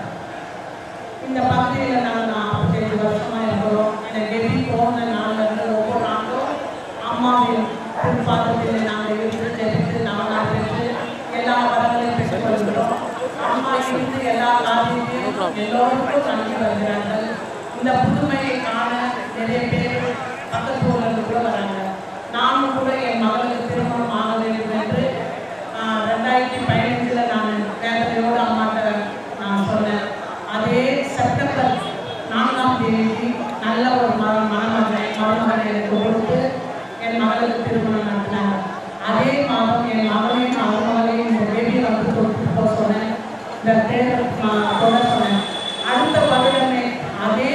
இந்த பகுதியில் நாங்கள் நாற்பத்தேழு வருஷமாக இருக்கிறோம் எனக்கு டெல்லி போன நாளில் இருந்து ஒவ்வொரு நாளும் அம்மாவின் பிற்பாதத்தில் நாங்கள் இருந்து தெரிந்து நாங்கள் பெற்று எல்லா வரங்களையும் பெற்றுக் கொள்கிறோம் அம்மா இருந்து எல்லா காரியத்தையும் எல்லோருக்கும் நன்றி வருகிறார்கள் இந்த புதுமையை காண நிறைய பேர் பக்கத்து ஊர்ல இருந்து கூட வராங்க நானும் கூட என் மகளுக்கு திருமணம் ஆக வேண்டும் என்று ஆஹ், ரெண்டாயிரத்தி பதினஞ்சில் நான் வேதனையோடு அம்மாட்ட நான் சொன்னேன் அதே செப்டம்பர் நான்காம் தேதி நல்ல ஒரு ம மணமகனை மருமகனை எனக்கு கொடுத்து என் மகளுக்கு திருமணம் நடத்தினாங்க அதே மாதம் என் மகளையும் மருமகளையும் இந்த பேபியை வந்து கொடுத்துட்டு போக சொன்னேன் இந்த தேர்தல் தொட சொன்னேன் அடுத்த வருடமே அதே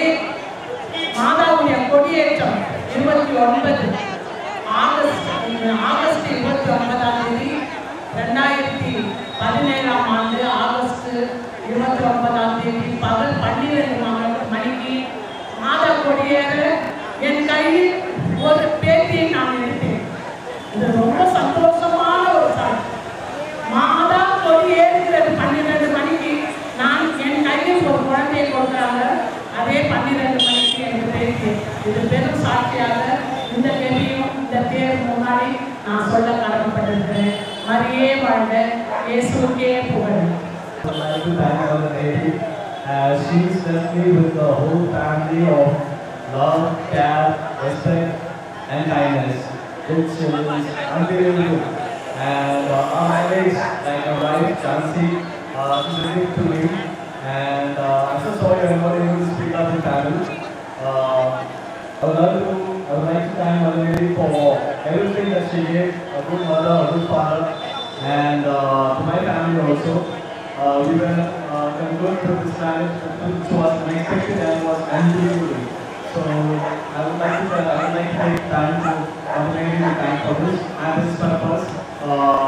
மாதாவுடைய கொடியேற்றம் இருபத்தி ஒன்பது ஆகஸ்ட் ஆகஸ்ட் இருபத்தி ஒன்பதாம் தேதி ரெண்டாயிரத்தி பதினேழாம் ஆண்டு ஆகஸ்ட் இருபத்தி ஒன்பதாம் தேதி பகல் பன்னிரெண்டு மணி- மணிக்கு மாதா கொடியேற என் கையில் ஒரு பேட்டியை நான் எடுத்தேன் இது ரொம்ப சந்தோஷமான ஒரு சாட்சி மாதா கொடி ஏறுகிறது பன்னிரெண்டு மணிக்கு நான் என் கையில் ஒரு குழந்தையை கொடுக்குறாங்க அதே பன்னிரெண்டு மணிக்கு என் பேச்சு இது பெரும் சாட்சியாக இந்த கேள்வியும் இந்த பேர் முன்னாடி நான் சொல்ல கடமைப்பட்டிருக்கிறேன் மரியே வாழ்க இயேசுக்கே புகழ் I'd like to thank Mother Mary as she's blessed me with the whole family of love, care, respect, and kindness, which is unbelievable. And uh, our marriage, like my wife, Chansi, uh, she's really to me. And uh, I'm so sorry I'm not able to speak up in Tamil. Uh, I would love to, I would like to thank Mother Mary for everything that she gave, a good mother, a good father, and uh, to my family also. Uh, we were uh, when going through this planet, it was unexpected and was unbelievable. So I would like to I would like to take time to organize the time for this and this purpose. Uh,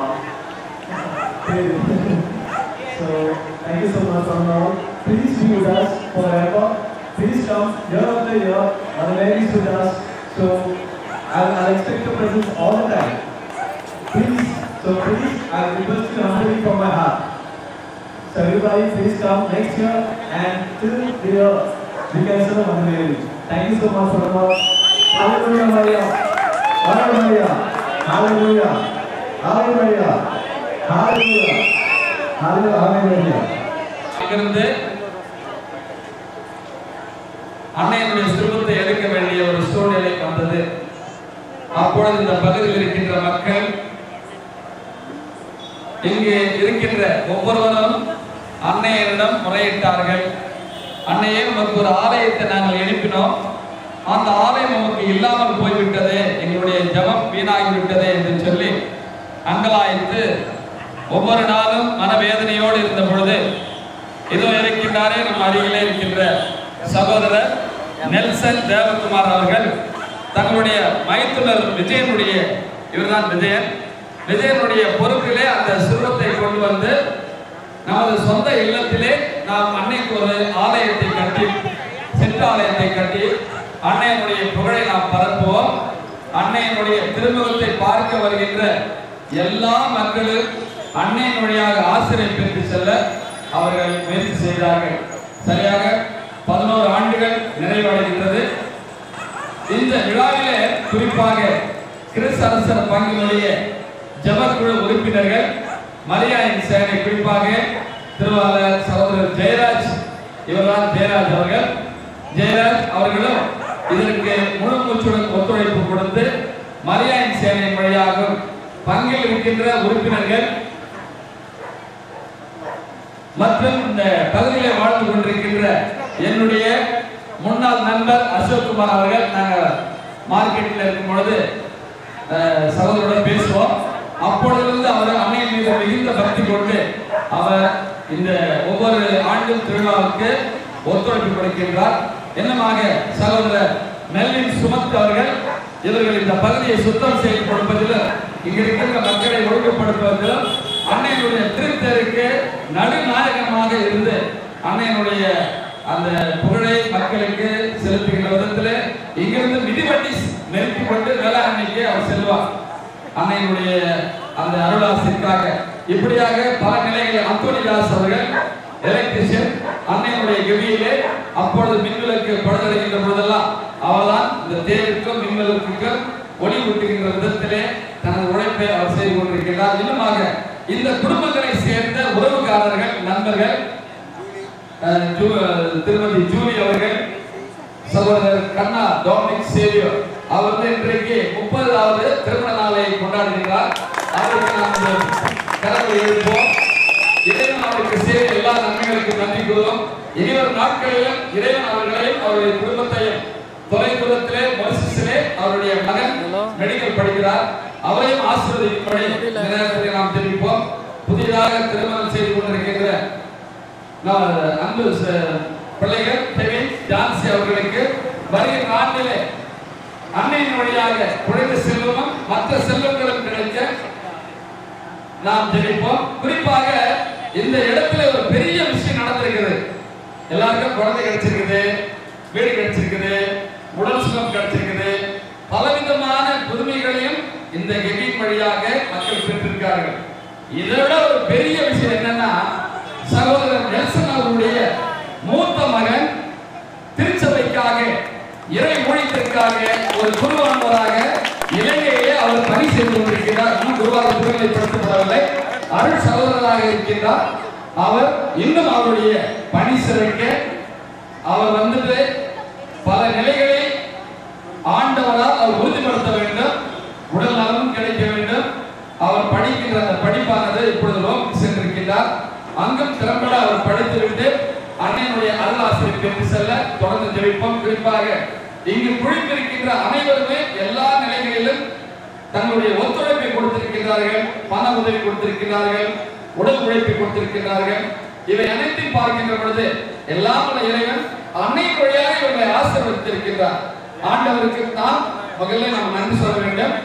so thank you so much for now. Please be with us forever. Please come Mother Mary is with us. So I'll, I'll expect your presence all the time. Please, so please, I request you humbly from my heart. So everybody, please come next year and till the year we can serve Mother Mary. Thank you so much for the Hallelujah, Maria. Hallelujah. Hallelujah. Hallelujah. Hallelujah. Hallelujah. Hallelujah. அங்கிருந்து அன்னையனுடைய சிறுவத்தை எடுக்க வேண்டிய ஒரு சூழ்நிலை வந்தது அப்பொழுது இந்த பகுதியில் இருக்கின்ற மக்கள் இங்கே இருக்கின்ற ஒவ்வொருவரும் அன்னையரிடம் முறையிட்டார்கள் அன்னையே உமக்கு ஒரு ஆலயத்தை நாங்கள் எழுப்பினோம் அந்த ஆலயம் உமக்கு இல்லாமல் போய்விட்டதே எங்களுடைய ஜபம் வீணாகிவிட்டதே என்று சொல்லி அங்கலாய்த்து ஒவ்வொரு நாளும் மனவேதனையோடு இருந்த பொழுது இதோ இருக்கின்றாரே நம் அருகிலே இருக்கின்ற சகோதரர் நெல்சன் தேவகுமார் அவர்கள் தங்களுடைய மைத்துனர் விஜயனுடைய இவர்தான் விஜயன் விஜயனுடைய பொறுப்பிலே அந்த சிறுவத்தை கொண்டு வந்து நமது சொந்த இல்லத்திலே நாம் அன்னைக்கு ஒரு ஆலயத்தை கட்டி சிற்றாலயத்தை கட்டி அன்னையனுடைய புகழை நாம் பரப்புவோம் அன்னையனுடைய திருமுகத்தை பார்க்க வருகின்ற எல்லா மக்களும் அன்னையின் வழியாக ஆசிரியை பெற்று செல்ல அவர்கள் முயற்சி செய்தார்கள் சரியாக பதினோரு ஆண்டுகள் நிறைவடைகின்றது இந்த விழாவிலே குறிப்பாக கிறிஸ் அரசர் பங்கினுடைய ஜபக்குழு உறுப்பினர்கள் மரியாயின் சேனை குறிப்பாக திருவாளர் சகோதரர் ஜெயராஜ் இவர்தான் ஜெயராஜ் அவர்கள் ஜெயராஜ் அவர்களும் இதற்கு முழு மூச்சுடன் ஒத்துழைப்பு கொடுத்து மரியாயின் சேனை வழியாகவும் பங்கில் இருக்கின்ற உறுப்பினர்கள் மற்றும் இந்த பகுதியிலே வாழ்ந்து கொண்டிருக்கின்ற என்னுடைய முன்னாள் நண்பர் அசோக் குமார் அவர்கள் நாங்கள் மார்க்கெட்டில் இருக்கும் பொழுது அஹ், சகோதரருடன் பேசுவோம் அப்பொழுதிலிருந்து அவர் அன்னையின் மீது மிகுந்த பக்தி கொண்டு அவர் இந்த ஒவ்வொரு ஆண்டும் திருவிழாவுக்கு ஒத்துழைப்பு கொடுக்கின்றார் என்னமாக சகோதரர் மெல்லின் சுமத் அவர்கள் இவர்கள் இந்த பகுதியை சுத்தம் செய்து கொடுப்பதிலும் இங்க இருக்கின்ற மக்களை ஒழுங்குபடுத்துவதிலும் அன்னையினுடைய திருத்தேருக்கு நடுநாயகமாக இருந்து அன்னையினுடைய அந்த புகழை மக்களுக்கு செலுத்துகின்ற விதத்தில் இங்கிருந்து மிதிவண்டி நிறுத்தி கொண்டு வேளாண்மைக்கு அவர் செல்வார் அன்னையினுடைய அந்த அருளாசிற்காக இப்படியாக பல நிலைகளில் அந்தோனிதாஸ் அவர்கள் எலக்ட்ரிஷியன் அன்னையினுடைய கவியிலே அப்பொழுது மின்விளக்கு பழுதடைகின்ற பொழுதெல்லாம் அவர்தான் இந்த தேருக்கும் மின்விளக்குக்கும் ஒளி ஊட்டுகின்ற விதத்திலே தனது உழைப்பை அவர் செய்து கொண்டிருக்கிறார் இன்னுமாக இந்த குடும்பங்களை சேர்ந்த உறவுக்காரர்கள் நண்பர்கள் அஹ், ஜூ- அஹ், திருமதி ஜூலி அவர்கள் சகோதரர் கண்ணா டொமினிக் சேவியர் அவர் வந்து இன்றைக்கு முப்பதாவது திருமண நாளை கொண்டாடுகிறார் அவருக்கு நாம் இந்த கரங்களை எழுப்போம் இறைவன் அவருக்கு செய்த எல்லா நன்மைகளுக்கும் நன்றி கூறுவோம் இனிவரும் நாட்களிலும் இறைவன் அவர்களையும் அவருடைய குடும்பத்தையும் தொலைதூரத்திலே மொரிசஸிலே அவருடைய மகன் மெடிக்கல் படிக்கிறார் அவரையும் ஆசீர்வதிக்கும்படி இந்த நேரத்தில் நாம் தெரிவிப்போம் புதிதாக திருமணம் செய்து கொண்டிருக்கின்ற நான் அன்பு ச- பிள்ளைகள் கெவின் ஜான்சி அவர்களுக்கு வருகிற ஆண்டிலே அன்னையின் வழியாக குறைந்த செல்வமும் மற்ற செல்வங்களும் கிடைக்க நாம் ஜெபிப்போம் குறிப்பாக இந்த இடத்துல ஒரு பெரிய விஷயம் நடந்திருக்குது எல்லாருக்கும் குழந்தை கிடைச்சிருக்குது வீடு கிடைச்சிருக்குது உடல் சுகம் கிடைச்சிருக்குது பலவிதமான புதுமைகளையும் இந்த கெவின் வழியாக மக்கள் பெற்றிருக்கார்கள் இதை விட ஒரு பெரிய விஷயம் என்னன்னா சகோதரர் நெல்சன் அவருடைய மூத்த மகன் திருச்சபைக்காக இறை ஊழியத்திற்காக ஒரு குருவானவராக இலங்கையிலே அவர் பணி செய்து கொண்டிருக்கிறார் இன்னும் குருவாக திருநிலைப்படுத்தப்படவில்லை அருள் சகோதரராக இருக்கின்றார் அவர் இன்னும் அவருடைய பணி சிறக்க அவர் வந்துட்டு பல நிலைகளில் ஆண்டவரால் அவர் உறுதிப்படுத்த வேண்டும் உடல் நலமும் கிடைக்க வேண்டும் அவர் படிக்கின்ற அந்த படிப்பானது இப்பொழுது ரோம் சென்றிருக்கிறார் அங்கும் திறம்பட அவர் படித்துவிட்டு அன்னையினுடைய அருளாசிரியர் பெற்று செல்ல தொடர்ந்து ஜெபிப்போம் குறிப்பாக இங்கு குழுமிருக்கின்ற அனைவருமே எல்லா நிலைகளிலும் தங்களுடைய ஒத்துழைப்பை கொடுத்திருக்கிறார்கள் பண உதவி கொடுத்திருக்கிறார்கள் உடல் உழைப்பை கொடுத்திருக்கிறார்கள் இவை அனைத்தையும் பார்க்கின்ற பொழுது எல்லாம் உள்ள இறைவன் அன்னை வழியாக இவர்களை ஆசீர்வதித்திருக்கின்றார் ஆண்டவருக்கு நாம் முதல்ல நாம் நன்றி சொல்ல வேண்டும்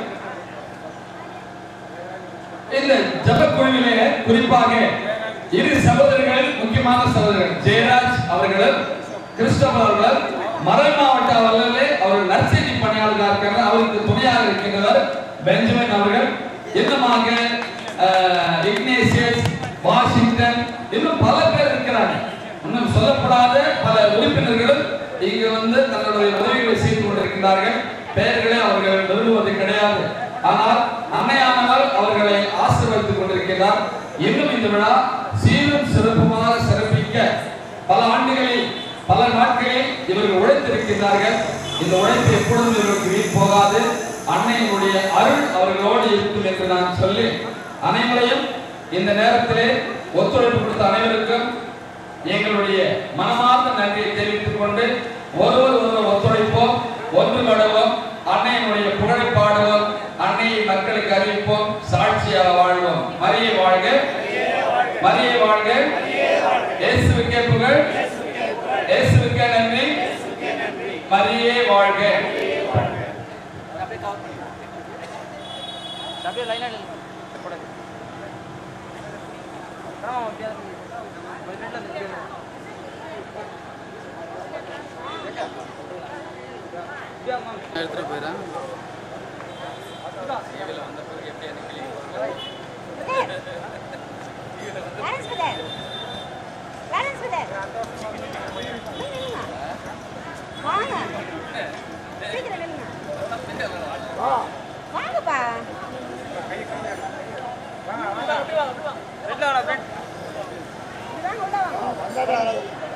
இந்த ஜபக்குழுவிலே குறிப்பாக இரு சகோதரர்கள் முக்கியமான சகோதரர்கள் ஜெயராஜ் அவர்களும் கிறிஸ்டோபர் அவர்களும் மறை மாவட்ட அளவிலே அவர் நற்செய்தி பணியாளராக இருக்காங்க அவருக்கு துணையாக இருக்கின்றவர் பெஞ்சமின் அவர்கள் இன்னுமாக அஹ், இக்னேசியஸ் வாஷிங்டன் இன்னும் பல பேர் இருக்கிறாங்க இன்னும் சொல்லப்படாத பல உறுப்பினர்களும் இங்கு வந்து தங்களுடைய உதவிகளை செய்து கொண்டிருக்கிறார்கள் பெயர்களை அவர்கள் விரும்புவது கிடையாது ஆனால் அன்னையானவர் அவர்களை ஆசீர்வதித்துக் கொண்டிருக்கிறார் இன்னும் இந்த விழா சீரும் சிறப்புமாக சிறப்பிக்க பல ஆண்டுகளில் பல நாட்களில் இவர்கள் உழைத்திருக்கிறார்கள் இந்த உழைப்பு எப்பொழுதும் இவர்களுக்கு வீண் போகாது அன்னையினுடைய அருள் அவர்களோடு இருக்கும் என்று நான் சொல்லி அனைவரையும் இந்த நேரத்திலே ஒத்துழைப்பு கொடுத்த அனைவருக்கும் எங்களுடைய மனமார்ந்த நன்றியை தெரிவித்துக் கொண்டு ஒருவர் ஒருவர் ஒத்துழைப்போம் ஒன்றுபடுவோம் அன்னையினுடைய புகழை பாடுவோம் அன்னையை மக்களுக்கு அறிவிப்போம் சாட்சியாக வாழ்வோம் மரியை வாழ்க மரியை வாழ்க இயேசுவுக்கே புகழ் இயேசுவுக்கே நன்றி மரியே வாழ்க எடுத்துட்டு போயிடறேன் Balance with that. Balance with that. வாங்க சீக்கிரம் நில்லுங்க வாங்கப்பா இதுதான் உள்ள வாங்க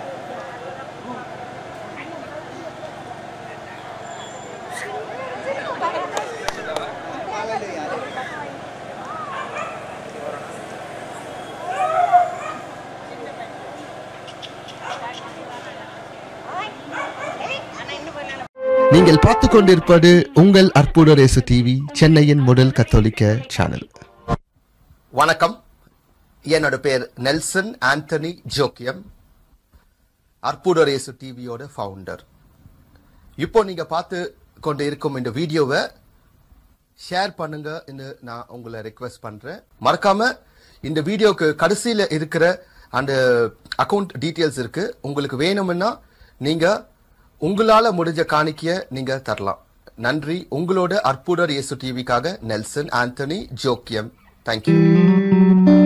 நீங்கள் பார்த்து கொண்டிருப்பது உங்கள் அற்புத ரேசு டிவி சென்னையின் முதல் கத்தோலிக்க சேனல் வணக்கம் என்னோட பேர் நெல்சன் ஆண்டனி ஜோக்கியம் அற்புதரேசு டிவியோட ஃபவுண்டர் இப்போ நீங்க பார்த்து கொண்டு இருக்கும் இந்த வீடியோவை ஷேர் பண்ணுங்க நான் உங்களை ரெக்வெஸ்ட் பண்றேன் மறக்காம இந்த வீடியோக்கு கடைசியில இருக்கிற அந்த அக்கவுண்ட் டீட்டெயில்ஸ் இருக்கு உங்களுக்கு வேணும்னா நீங்க உங்களால முடிஞ்ச காணிக்கைய நீங்க தரலாம் நன்றி உங்களோட அற்புதர் இயேசு டிவிக்காக நெல்சன் ஆண்டனி ஜோக்கியம் தேங்க்யூ